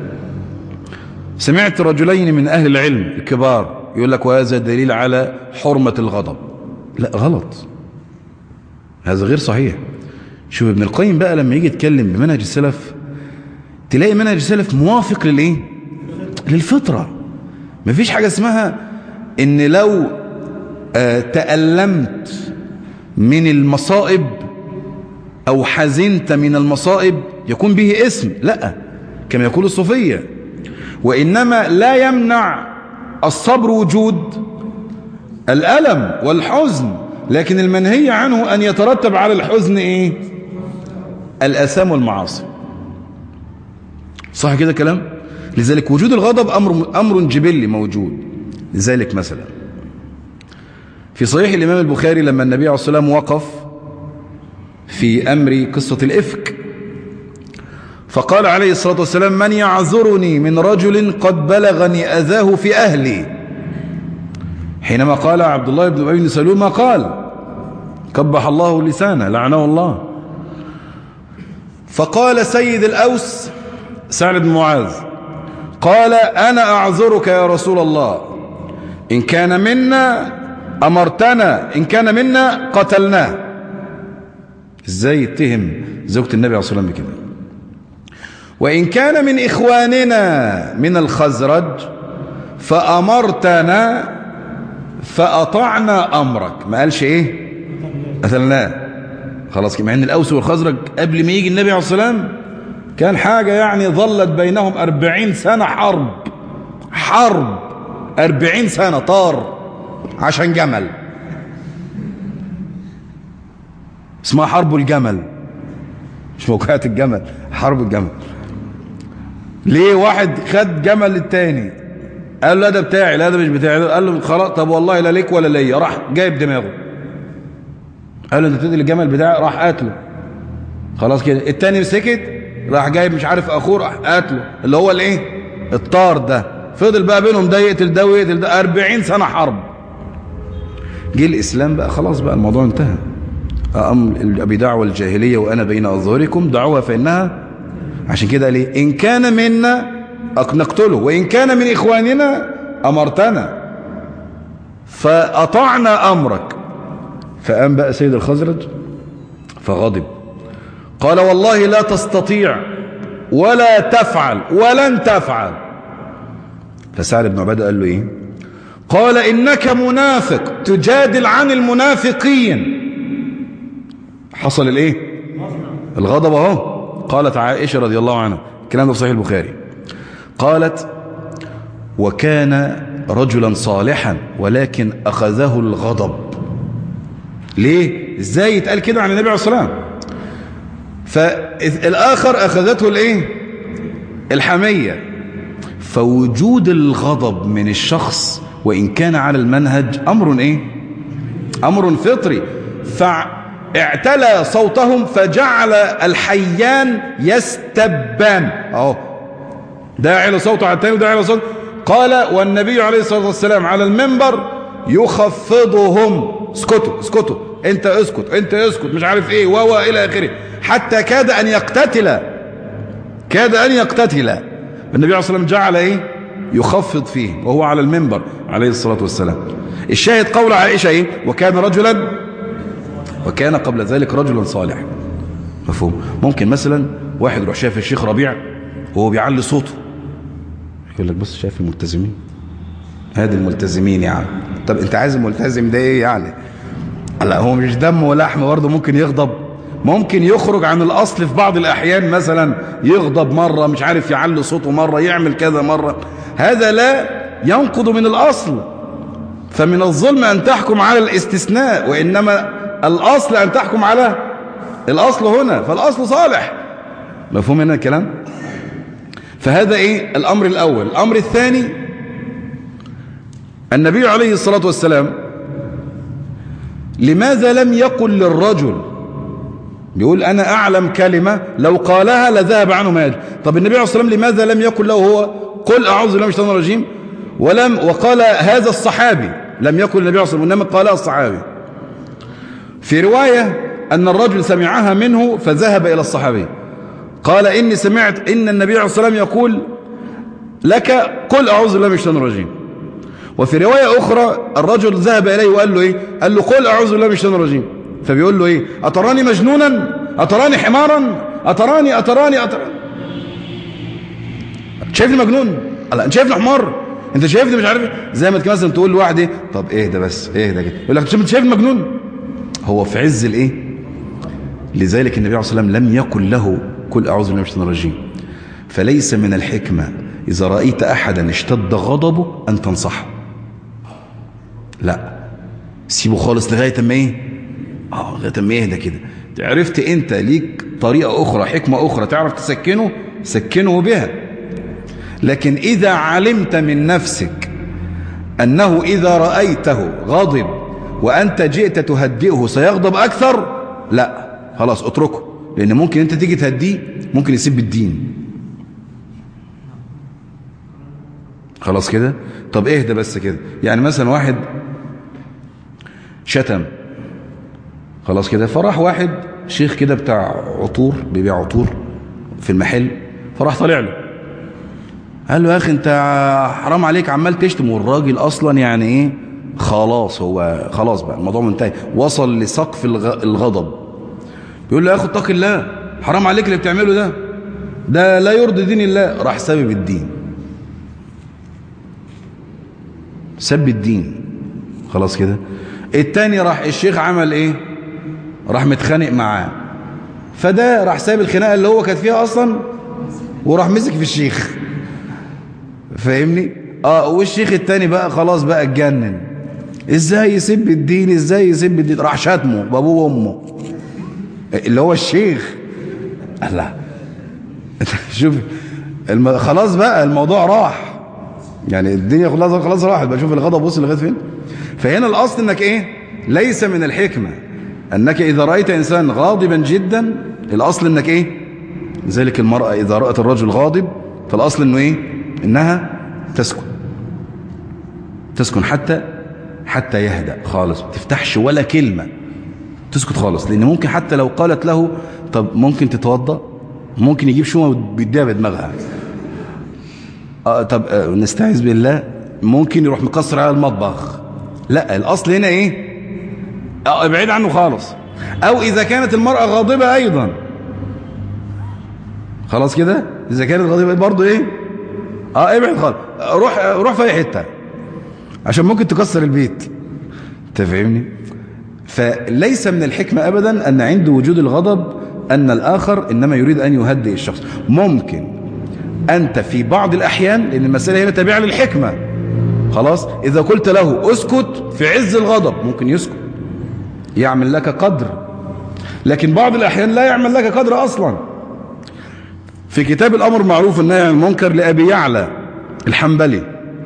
سمعت رجلين من أهل العلم الكبار يقول لك وهذا دليل على حرمة الغضب لا غلط هذا غير صحيح شوف ابن القيم بقى لما يجي يتكلم بمنهج السلف تلاقي منهج السلف موافق للايه للفطرة مفيش حاجة اسمها ان لو آه تألمت من المصائب او حزنت من المصائب يكون به اسم لا كما يقول الصوفية وإنما لا يمنع الصبر وجود الألم والحزن لكن المنهي عنه أن يترتب على الحزن إيه الأسام والمعاصي صح كده كلام لذلك وجود الغضب أمر, أمر جبلي موجود لذلك مثلا في صحيح الإمام البخاري لما النبي عليه الصلاة والسلام وقف في أمر قصة الإفك فقال عليه الصلاة والسلام من يعذرني من رجل قد بلغني أذاه في أهلي حينما قال عبد الله بن أبي بن سلول ما قال كبح الله لسانه لعنه الله فقال سيد الأوس سعد بن معاذ قال أنا أعذرك يا رسول الله إن كان منا أمرتنا إن كان منا قتلناه إزاي يتهم زوجة النبي عليه الصلاة والسلام بكده وإن كان من إخواننا من الخزرج فأمرتنا فأطعنا أمرك ما قالش إيه قتلناه خلاص مع ان الأوس والخزرج قبل ما يجي النبي عليه الصلاة والسلام كان حاجة يعني ظلت بينهم أربعين سنة حرب حرب أربعين سنة طار عشان جمل اسمها حرب الجمل مش موقعة الجمل حرب الجمل ليه واحد خد جمل التاني قال له ده بتاعي لا ده مش بتاعي قال له خلاص طب والله لا ليك ولا ليا راح جايب دماغه قال له انت تدي الجمل بتاعي راح قاتله خلاص كده التاني سكت راح جايب مش عارف اخوه راح قاتله اللي هو الايه الطار ده فضل بقى بينهم ده يقتل ده ويقتل ده 40 سنه حرب جه الاسلام بقى خلاص بقى الموضوع انتهى أم بدعوى الجاهليه وانا بين اظهركم دعوها فانها عشان كده ليه ان كان منا نقتله وان كان من اخواننا امرتنا فاطعنا امرك فقام بقى سيد الخزرج فغضب قال والله لا تستطيع ولا تفعل ولن تفعل فسعد بن عبادة قال له ايه قال انك منافق تجادل عن المنافقين حصل الايه الغضب اهو قالت عائشة رضي الله عنها الكلام ده في صحيح البخاري قالت وكان رجلا صالحا ولكن اخذه الغضب ليه ازاي يتقال كده عن النبي عليه الصلاه والسلام فالاخر اخذته الايه الحميه فوجود الغضب من الشخص وان كان على المنهج امر ايه امر فطري فاعتلى صوتهم فجعل الحيان يستبان اهو ده عيل صوته على الثاني وده عيل صوته قال والنبي عليه الصلاه والسلام على المنبر يخفضهم اسكتوا اسكتوا انت اسكت انت اسكت مش عارف ايه و الى اخره حتى كاد ان يقتتل كاد ان يقتتل النبي عليه الصلاه والسلام جعل ايه يخفض فيه وهو على المنبر عليه الصلاه والسلام الشاهد قول عائشه ايه وكان رجلا وكان قبل ذلك رجلا صالح مفهوم ممكن مثلا واحد يروح شايف الشيخ ربيع وهو بيعلي صوته يقول لك بص شايف الملتزمين هذه الملتزمين يعني طب انت عايز الملتزم ده ايه يعني لا هو مش دم ولحم برضه ممكن يغضب ممكن يخرج عن الاصل في بعض الاحيان مثلا يغضب مره مش عارف يعلي صوته مره يعمل كذا مره هذا لا ينقض من الاصل فمن الظلم ان تحكم على الاستثناء وانما الاصل ان تحكم على الاصل هنا فالاصل صالح مفهوم هنا الكلام فهذا ايه الامر الاول الامر الثاني النبي عليه الصلاة والسلام لماذا لم يقل للرجل بيقول أنا أعلم كلمة لو قالها لذهب عنه ما يجب طب النبي عليه الصلاة والسلام لماذا لم يقل له هو قل أعوذ بالله من الشيطان الرجيم ولم وقال هذا الصحابي لم يقل النبي عليه الصلاة والسلام إنما قالها الصحابي في رواية أن الرجل سمعها منه فذهب إلى الصحابي قال إني سمعت إن النبي عليه الصلاة والسلام يقول لك قل أعوذ بالله من الشيطان الرجيم وفي رواية أخرى الرجل ذهب إليه وقال له إيه قال له قل أعوذ بالله من الشيطان الرجيم فبيقول له إيه أتراني مجنونا أتراني حمارا أتراني أتراني أتراني شايفني مجنون لا أنت شايفني حمار أنت شايفني مش عارف زي ما مثلا تقول لواحد إيه طب إيه ده بس إيه ده كده يقول لك أنت شايفني مجنون هو في عز الإيه لذلك النبي عليه الصلاة والسلام لم يقل له قل أعوذ بالله من الشيطان الرجيم فليس من الحكمة إذا رأيت أحدا اشتد غضبه أن تنصحه لا سيبه خالص لغاية ما ايه اه لغاية ما يهدى كده عرفت انت ليك طريقة اخرى حكمة اخرى تعرف تسكنه سكنه بها لكن اذا علمت من نفسك انه اذا رأيته غضب وانت جئت تهدئه سيغضب اكثر لا خلاص اتركه لان ممكن انت تيجي تهديه ممكن يسيب الدين خلاص كده طب اهدى بس كده يعني مثلا واحد شتم خلاص كده فراح واحد شيخ كده بتاع عطور بيبيع عطور في المحل فراح طالع له قال له يا اخي انت حرام عليك عمال تشتم والراجل اصلا يعني ايه خلاص هو خلاص بقى الموضوع منتهي وصل لسقف الغضب بيقول له يا اخي اتق الله حرام عليك اللي بتعمله ده ده لا يرضي دين الله راح سبب الدين سب الدين خلاص كده التاني راح الشيخ عمل ايه راح متخانق معاه فده راح ساب الخناقه اللي هو كانت فيها اصلا وراح مسك في الشيخ فاهمني اه والشيخ التاني بقى خلاص بقى اتجنن ازاي يسب الدين ازاي يسب الدين راح شاتمه بابوه وامه اللي هو الشيخ الله شوف الم... خلاص بقى الموضوع راح يعني الدنيا خلاص خلاص راحت بقى شوف الغضب وصل لغايه فين فهنا الاصل انك ايه ليس من الحكمه انك اذا رايت انسان غاضبا جدا الاصل انك ايه ذلك المراه اذا رات الرجل غاضب فالاصل انه ايه انها تسكن تسكن حتى حتى يهدأ خالص ما تفتحش ولا كلمة تسكت خالص لأن ممكن حتى لو قالت له طب ممكن تتوضأ ممكن يجيب شومة بيديها بدماغها آه طب آه نستعيذ بالله ممكن يروح مكسر على المطبخ لا الأصل هنا إيه آه ابعد عنه خالص أو إذا كانت المرأة غاضبة أيضا خلاص كده إذا كانت غاضبة برضه إيه اه ابعد خالص روح روح في اي حته عشان ممكن تكسر البيت انت فاهمني فليس من الحكمه ابدا ان عند وجود الغضب ان الاخر انما يريد ان يهدئ الشخص ممكن انت في بعض الاحيان لان المساله هنا تابعه للحكمه خلاص اذا قلت له اسكت في عز الغضب ممكن يسكت يعمل لك قدر لكن بعض الاحيان لا يعمل لك قدر اصلا في كتاب الأمر معروف النهي عن المنكر لأبي يعلى الحنبلي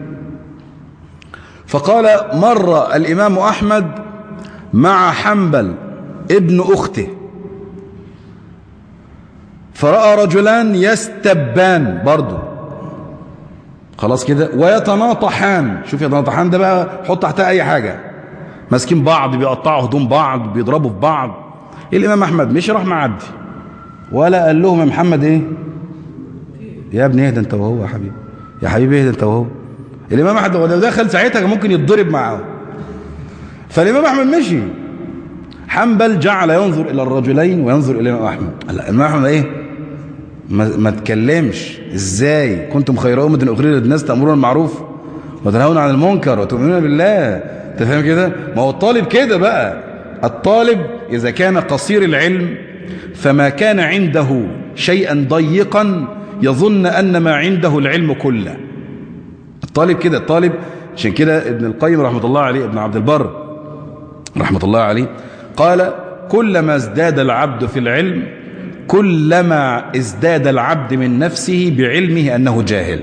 فقال مر الإمام أحمد مع حنبل ابن أخته فرأى رجلان يستبان برضو خلاص كده ويتناطحان شوف يتناطحان ده بقى حط تحتها أي حاجة ماسكين بعض بيقطعوا هدوم بعض بيضربوا في بعض الإمام أحمد مش راح معدي ولا قال لهم يا محمد إيه يا ابني اهدى انت وهو يا حبيبي يا حبيبي اهدى انت وهو الامام احمد لو دخل ساعتها ممكن يتضرب معاه فالامام احمد مشي حنبل جعل ينظر الى الرجلين وينظر الى الامام احمد الامام احمد ايه ما, ما تكلمش ازاي كنتم خير امه اخرجت للناس تامرون بالمعروف وتنهون عن المنكر وتؤمنون بالله انت فاهم كده ما هو الطالب كده بقى الطالب اذا كان قصير العلم فما كان عنده شيئا ضيقا يظن أن ما عنده العلم كله الطالب كده الطالب عشان كده ابن القيم رحمة الله عليه ابن عبد البر رحمة الله عليه قال كلما ازداد العبد في العلم كلما ازداد العبد من نفسه بعلمه أنه جاهل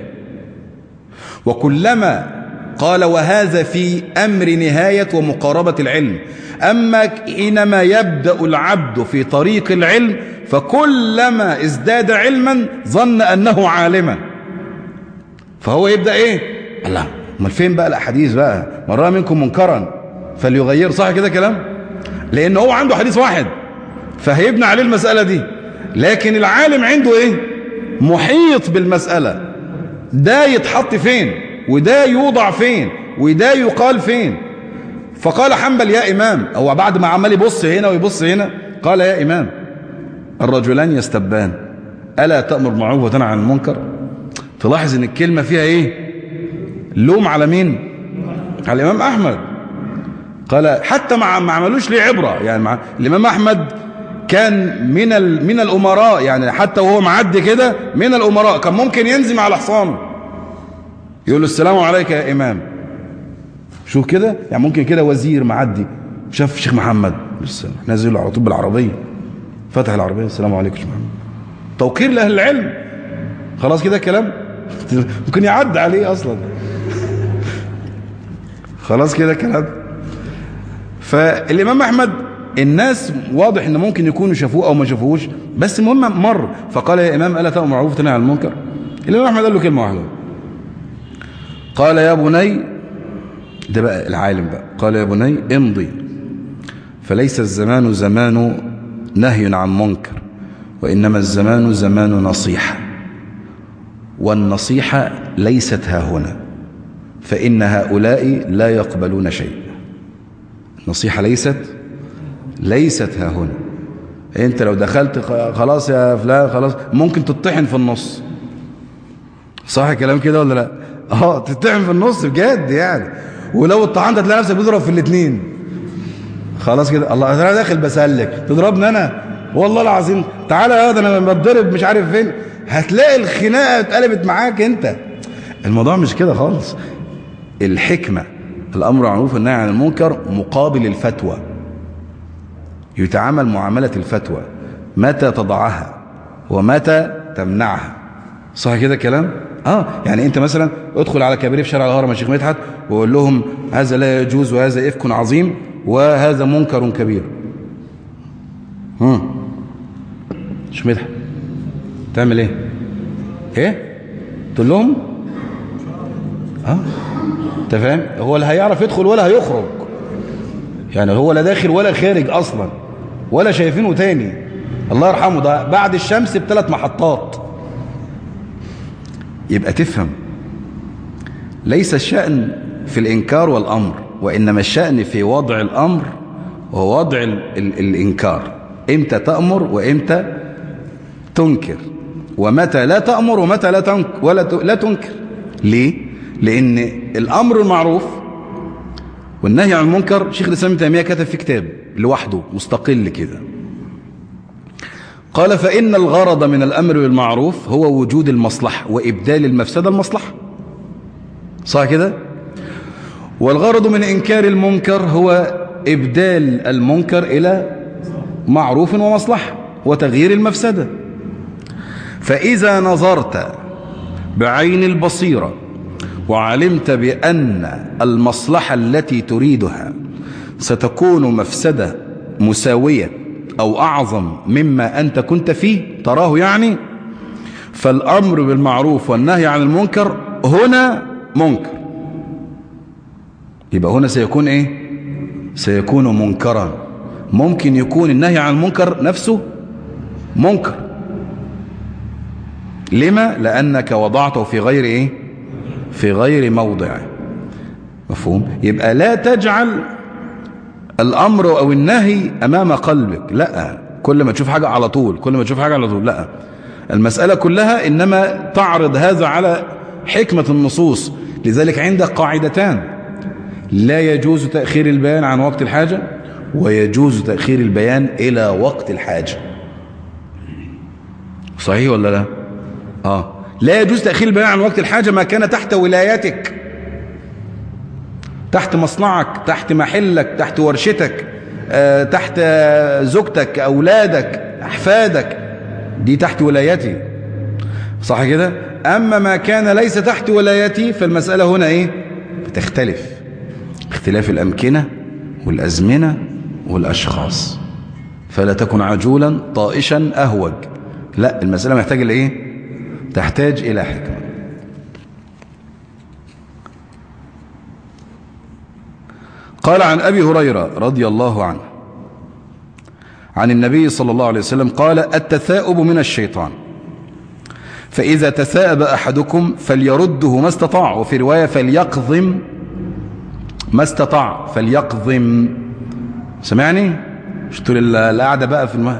وكلما قال وهذا في أمر نهاية ومقاربة العلم أما حينما يبدأ العبد في طريق العلم فكلما ازداد علما ظن أنه عالما فهو يبدأ إيه الله امال فين بقى الأحاديث بقى من رأى منكم منكرا فليغير صح كده كلام لأن هو عنده حديث واحد فهيبنى عليه المسألة دي لكن العالم عنده إيه محيط بالمسألة ده يتحط فين وده يوضع فين وده يقال فين فقال حنبل يا إمام هو بعد ما عمال يبص هنا ويبص هنا قال يا إمام الرجلان يستبان ألا تأمر معروف وتنهى عن المنكر تلاحظ ان الكلمة فيها ايه لوم على مين على الإمام أحمد قال حتى ما ما عملوش ليه عبرة يعني مع الإمام أحمد كان من ال... من الأمراء يعني حتى وهو معدي كده من الأمراء كان ممكن ينزل على حصانه يقول له السلام عليك يا إمام شوف كده يعني ممكن كده وزير معدي شاف الشيخ محمد لسه نازل له على طول بالعربية فتح العربية السلام عليكم يا شيخ محمد توقير لأهل العلم خلاص كده الكلام ممكن يعد عليه أصلا خلاص كده الكلام فالإمام أحمد الناس واضح ان ممكن يكونوا شافوه او ما شافوهوش بس المهم مر فقال يا امام الا تامر معروف تنهى عن المنكر الامام احمد قال له كلمه واحده قال يا بني ده بقى العالم بقى قال يا بني امضي فليس الزمان زمان نهي عن منكر وانما الزمان زمان نصيحه والنصيحه ليست ها هنا فان هؤلاء لا يقبلون شيء النصيحه ليست ليست ها هنا انت لو دخلت خلاص يا فلان خلاص ممكن تطحن في النص صح الكلام كده ولا لا اه تطحن في النص بجد يعني ولو اتطعنت هتلاقي نفسك بتضرب في الاثنين خلاص كده الله انا داخل بسلك تضربني انا والله العظيم تعالى يا ده انا بتضرب مش عارف فين هتلاقي الخناقه اتقلبت معاك انت الموضوع مش كده خالص الحكمه الامر معروف والنهي عن المنكر مقابل الفتوى يتعامل معامله الفتوى متى تضعها ومتى تمنعها صح كده كلام اه يعني انت مثلا ادخل على كباريه في شارع الهرم يا شيخ مدحت وقول لهم هذا لا يجوز وهذا افك عظيم وهذا منكر كبير هم شيخ مدحت تعمل ايه ايه تقول لهم اه انت فاهم هو لا هيعرف يدخل ولا هيخرج يعني هو لا داخل ولا خارج اصلا ولا شايفينه تاني الله يرحمه ده بعد الشمس بثلاث محطات يبقى تفهم ليس الشأن في الإنكار والأمر وإنما الشأن في وضع الأمر ووضع ال ال الإنكار إمتى تأمر وإمتى تنكر ومتى لا تأمر ومتى لا تنكر ولا لا تنكر ليه؟ لأن الأمر المعروف والنهي عن المنكر شيخ الإسلام ابن تيمية كتب في كتاب لوحده مستقل كده قال فإن الغرض من الأمر بالمعروف هو وجود المصلحة وإبدال المفسدة المصلحة صح كده والغرض من إنكار المنكر هو إبدال المنكر إلى معروف ومصلحة وتغيير المفسدة فإذا نظرت بعين البصيرة وعلمت بأن المصلحة التي تريدها ستكون مفسدة مساوية أو أعظم مما أنت كنت فيه تراه يعني فالأمر بالمعروف والنهي عن المنكر هنا منكر يبقى هنا سيكون إيه سيكون منكرا ممكن يكون النهي عن المنكر نفسه منكر لما لأنك وضعته في غير إيه في غير موضعه مفهوم يبقى لا تجعل الأمر أو النهي أمام قلبك لا كل ما تشوف حاجة على طول كل ما تشوف حاجة على طول لا المسألة كلها إنما تعرض هذا على حكمة النصوص لذلك عندك قاعدتان لا يجوز تأخير البيان عن وقت الحاجة ويجوز تأخير البيان إلى وقت الحاجة صحيح ولا لا آه لا يجوز تأخير البيان عن وقت الحاجة ما كان تحت ولايتك تحت مصنعك تحت محلك تحت ورشتك آه، تحت زوجتك أولادك أحفادك دي تحت ولايتي صح كده أما ما كان ليس تحت ولايتي فالمسألة هنا إيه بتختلف اختلاف الأمكنة والأزمنة والأشخاص فلا تكن عجولا طائشا أهوج لا المسألة محتاجة لإيه تحتاج إلى حكمة قال عن أبي هريرة رضي الله عنه عن النبي صلى الله عليه وسلم قال التثاؤب من الشيطان فإذا تثاءب أحدكم فليرده ما استطاع وفي رواية فليقضم ما استطاع فليقضم سمعني مش طول القعدة بقى في الماء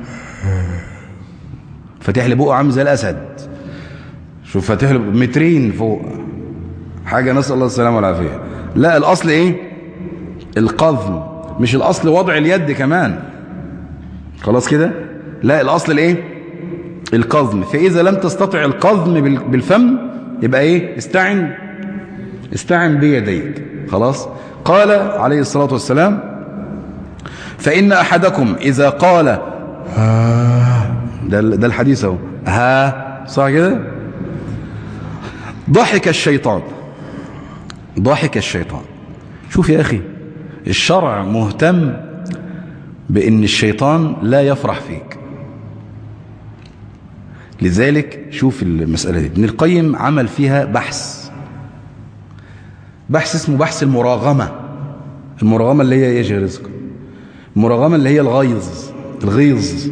فاتح لي بقه عامل زي الأسد شوف فاتح له مترين فوق حاجة نسأل الله السلامة والعافية لا الأصل إيه القضم مش الأصل وضع اليد كمان خلاص كده لا الأصل الإيه القضم فإذا لم تستطع القضم بالفم يبقى إيه استعن استعن بيديك خلاص قال عليه الصلاة والسلام فإن أحدكم إذا قال ها ده, ده الحديث اهو ها صح كده ضحك الشيطان ضحك الشيطان شوف يا أخي الشرع مهتم بأن الشيطان لا يفرح فيك لذلك شوف المسألة دي ابن القيم عمل فيها بحث بحث اسمه بحث المراغمة المراغمة اللي هي يجي رزق المراغمة اللي هي الغيظ الغيظ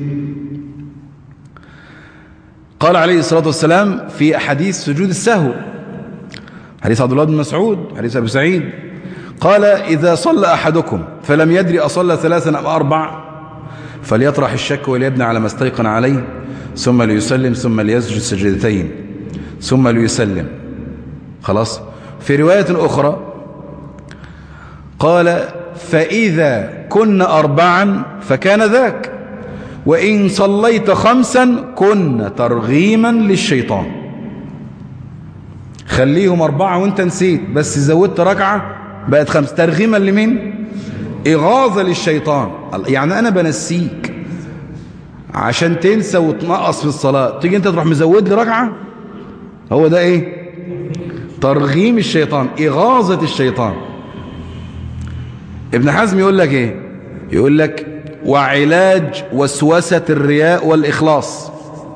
قال عليه الصلاة والسلام في أحاديث سجود السهو حديث عبد الله بن مسعود حديث أبي سعيد قال إذا صلى أحدكم فلم يدري أصلى ثلاثا أم أربع فليطرح الشك وليبنى على ما استيقن عليه ثم ليسلم ثم ليسجد سجدتين ثم ليسلم خلاص في رواية أخرى قال فإذا كن أربعا فكان ذاك وإن صليت خمسا كن ترغيما للشيطان خليهم أربعة وانت نسيت بس زودت ركعة بقت خمس ترغيما لمين إغاظة للشيطان يعني أنا بنسيك عشان تنسى وتنقص في الصلاة تيجي انت تروح مزود لي ركعة هو ده ايه ترغيم الشيطان إغاظة الشيطان ابن حزم يقول لك ايه يقول لك وعلاج وسوسة الرياء والإخلاص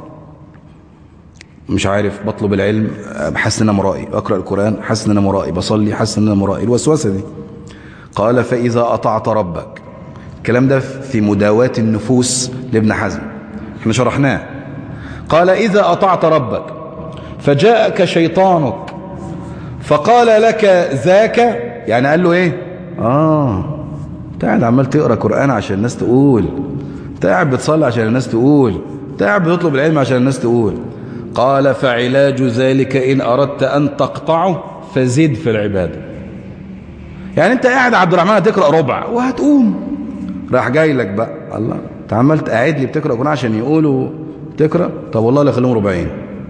مش عارف بطلب العلم بحس ان انا مرائي اقرا القران حاسس ان انا مرائي بصلي حاسس ان انا مرائي الوسوسه دي قال فاذا اطعت ربك الكلام ده في مداواة النفوس لابن حزم احنا شرحناه قال اذا اطعت ربك فجاءك شيطانك فقال لك ذاك يعني قال له ايه اه انت قاعد عمال تقرا قران عشان الناس تقول انت قاعد بتصلي عشان الناس تقول انت قاعد بتطلب العلم عشان الناس تقول قال فعلاج ذلك إن أردت أن تقطعه فزد في العبادة يعني أنت قاعد عبد الرحمن هتقرأ ربع وهتقوم راح جاي لك بقى الله انت عمال قاعد لي بتقرأ قرآن عشان يقولوا تقرأ طب والله لا خليهم ربعين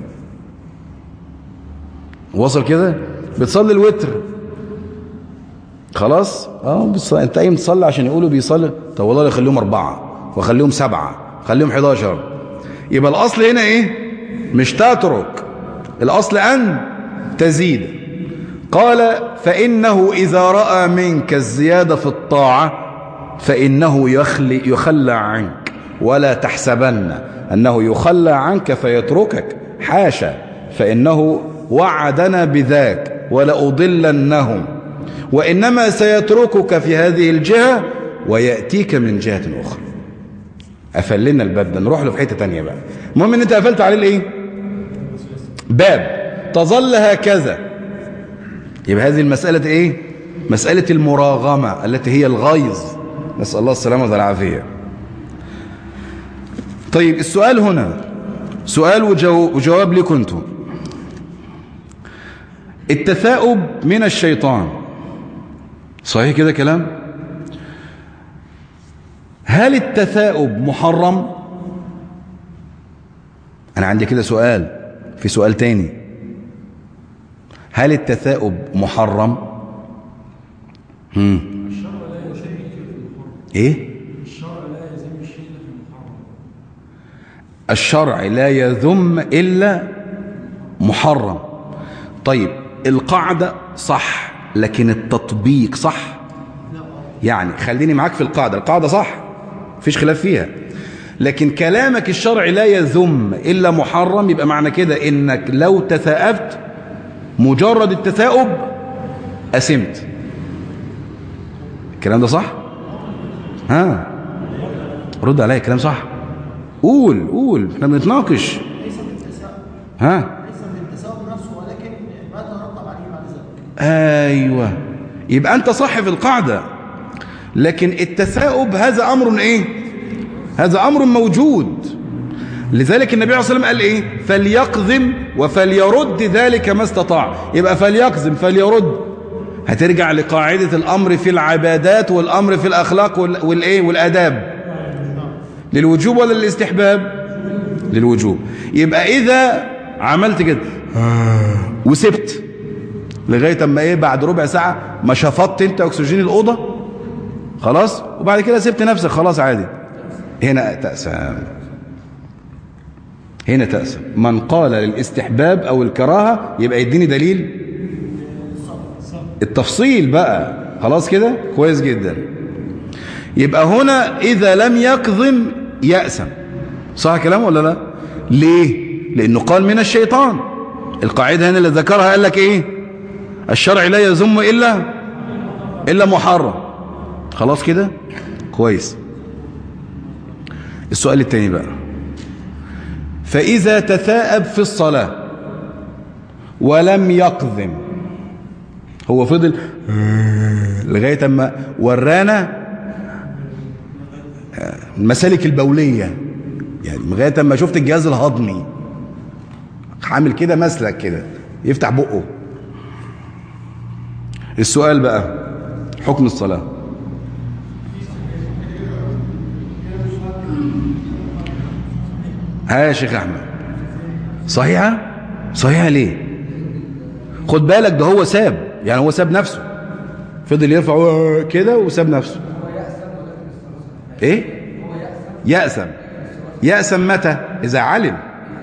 وصل كده بتصلي الوتر خلاص اه بتصلي. انت قايم تصلي عشان يقولوا بيصلي طب والله لا خليهم أربعة وخليهم سبعة خليهم 11 يبقى الأصل هنا إيه مش تترك الأصل أن تزيد قال فإنه إذا رأى منك الزيادة في الطاعة فإنه يخلي يخلى عنك ولا تحسبن أنه يخلى عنك فيتركك حاشا فإنه وعدنا بذاك ولأضلنهم وإنما سيتركك في هذه الجهة ويأتيك من جهة أخرى قفل لنا الباب ده نروح له في حته ثانيه بقى المهم ان انت قفلت عليه الايه باب تظل هكذا يبقى هذه المساله ايه مساله المراغمه التي هي الغيظ نسال الله السلامه والعافيه طيب السؤال هنا سؤال وجواب لكم انتم التثاؤب من الشيطان صحيح كده كلام هل التثاؤب محرم انا عندي كده سؤال في سؤال تاني هل التثاؤب محرم هم. ايه الشرع لا يذم الا محرم طيب القاعده صح لكن التطبيق صح يعني خليني معاك في القاعده القاعده صح مفيش خلاف فيها لكن كلامك الشرعي لا يذم إلا محرم يبقى معنى كده إنك لو تثاءبت مجرد التثاؤب أسمت الكلام ده صح ها رد عليا الكلام صح قول قول احنا بنتناقش ها ليس من التساؤل نفسه ولكن ما ترتب عليه بعد ذلك ايوه يبقى انت صح في القاعده لكن التثاؤب هذا امر ايه هذا امر موجود لذلك النبي عليه الصلاه والسلام قال ايه فليقذم وفليرد ذلك ما استطاع يبقى فليقذم فليرد هترجع لقاعده الامر في العبادات والامر في الاخلاق وال- والايه والاداب للوجوب ولا للاستحباب للوجوب يبقى اذا عملت كده وسبت لغايه اما ايه بعد ربع ساعه ما شفطت انت اكسجين الاوضه خلاص وبعد كده سبت نفسك خلاص عادي هنا تأسم هنا تأسم من قال للاستحباب او الكراهه يبقى يديني دليل التفصيل بقى خلاص كده كويس جدا يبقى هنا اذا لم يكظم يأسم صح كلام ولا لا ليه لانه قال من الشيطان القاعده هنا اللي ذكرها قال لك ايه الشرع لا يذم الا الا محرم خلاص كده كويس السؤال التاني بقى فإذا تثاءب في الصلاة ولم يقذم هو فضل لغاية اما ورانا المسالك البولية يعني لغاية اما شفت الجهاز الهضمي عامل كده مسلك كده يفتح بقه السؤال بقى حكم الصلاة ها يا شيخ أحمد صحيحة صحيحة ليه خد بالك ده هو ساب يعني هو ساب نفسه فضل يرفع كده وساب نفسه ايه يأسم يأسم متى إذا علم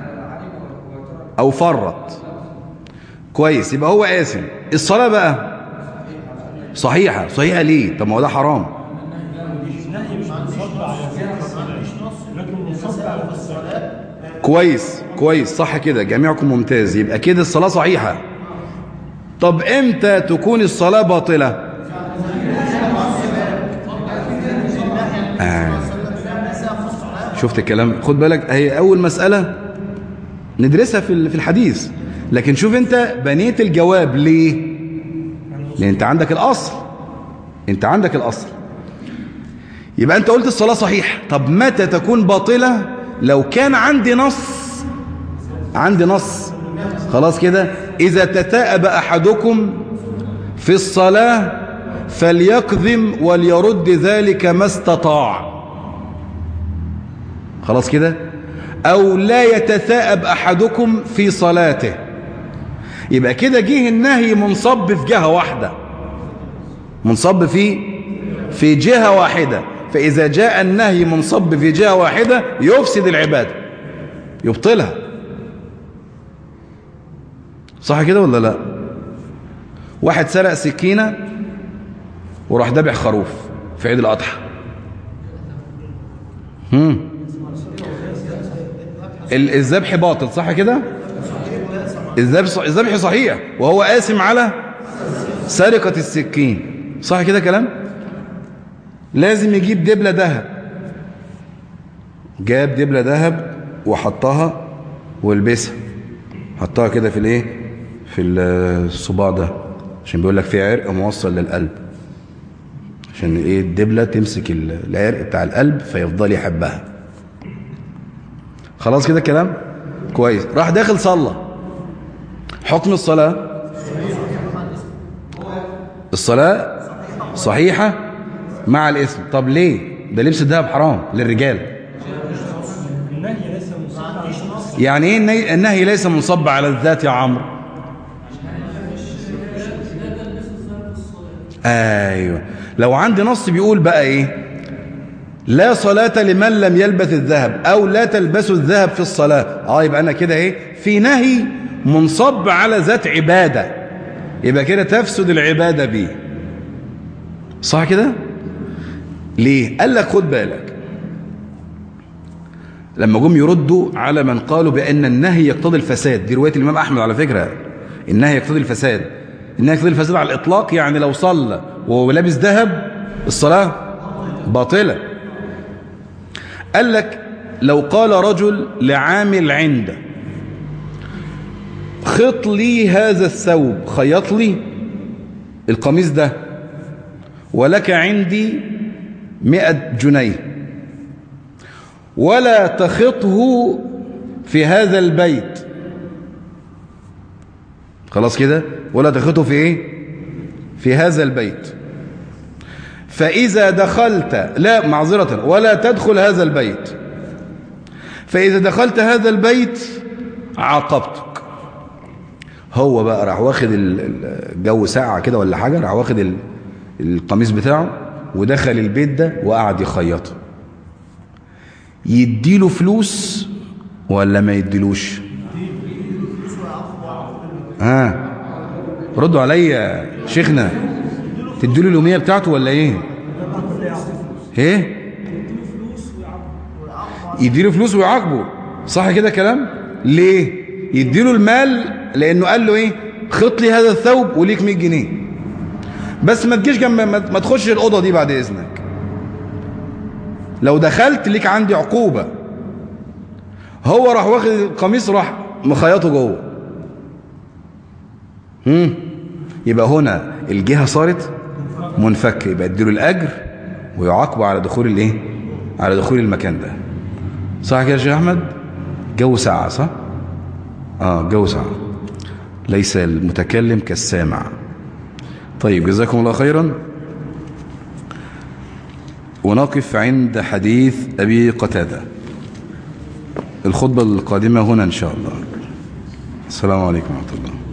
أو فرط كويس يبقى هو آثم الصلاة بقى صحيحة صحيحة ليه طب ما هو ده حرام كويس كويس صح كده جميعكم ممتاز يبقى كده الصلاة صحيحة طب امتى تكون الصلاة باطلة آه. شفت الكلام خد بالك هي أول مسألة ندرسها في في الحديث لكن شوف انت بنيت الجواب ليه لان انت عندك الاصل انت عندك الاصل يبقى انت قلت الصلاة صحيح طب متى تكون باطلة لو كان عندي نص عندي نص خلاص كده اذا تتاءب احدكم في الصلاة فليكظم وليرد ذلك ما استطاع خلاص كده أو لا يتثاءب أحدكم في صلاته يبقى كده جه النهي منصب في جهة واحدة منصب في في جهة واحدة فإذا جاء النهي منصب في جهة واحدة يفسد العبادة يبطلها صح كده ولا لا واحد سرق سكينة وراح دبح خروف في عيد الأضحى هم الذبح باطل صح كده الذبح صحيح وهو قاسم على سرقة السكين صح كده كلام لازم يجيب دبلة ذهب جاب دبلة ذهب وحطها والبسها حطها كده في الايه في الصباع ده عشان بيقول لك في عرق موصل للقلب عشان ايه الدبلة تمسك العرق بتاع القلب فيفضل يحبها خلاص كده الكلام كويس راح داخل صلى حكم الصلاة الصلاة صحيحة مع الاسم طب ليه ده لبس الذهب حرام للرجال يعني ايه النهي, النهي ليس منصب على الذات يا عمرو ايوه لو عندي نص بيقول بقى ايه لا صلاة لمن لم يلبث الذهب أو لا تلبسوا الذهب في الصلاة آه يبقى أنا كده إيه في نهي منصب على ذات عبادة يبقى كده تفسد العبادة بيه صح كده ليه قال لك خد بالك لما جم يردوا على من قالوا بأن النهي يقتضي الفساد دي رواية الإمام أحمد على فكرة النهي يقتضي الفساد النهي يقتضي الفساد على الإطلاق يعني لو صلى وهو لابس ذهب الصلاة باطلة قال لك لو قال رجل لعامل عنده خط لي هذا الثوب خيط لي القميص ده ولك عندي مئة جنيه ولا تخطه في هذا البيت خلاص كده ولا تخطه في ايه في هذا البيت فإذا دخلت لا معذرة ولا تدخل هذا البيت فإذا دخلت هذا البيت عاقبتك هو بقى راح واخد الجو ساعة كده ولا حاجة راح واخد القميص بتاعه ودخل البيت ده وقعد يخيطه يديله فلوس ولا ما يديلوش ها ردوا عليا شيخنا تديله اليوميه بتاعته ولا ايه ايه يديله فلوس ويعاقبه صح كده كلام ليه يديله المال لانه قال له ايه خط لي هذا الثوب وليك 100 جنيه بس ما تجيش جنب ما تخش الاوضه دي بعد اذنك لو دخلت ليك عندي عقوبه هو راح واخد القميص راح مخيطه جوه هم يبقى هنا الجهه صارت منفك يبقى اديله الاجر ويعاقبه على دخول الايه على دخول المكان ده صح كده يا شيخ احمد جو ساعه صح اه جو ساعه ليس المتكلم كالسامع طيب جزاكم الله خيرا ونقف عند حديث أبي قتادة الخطبة القادمة هنا إن شاء الله السلام عليكم ورحمة الله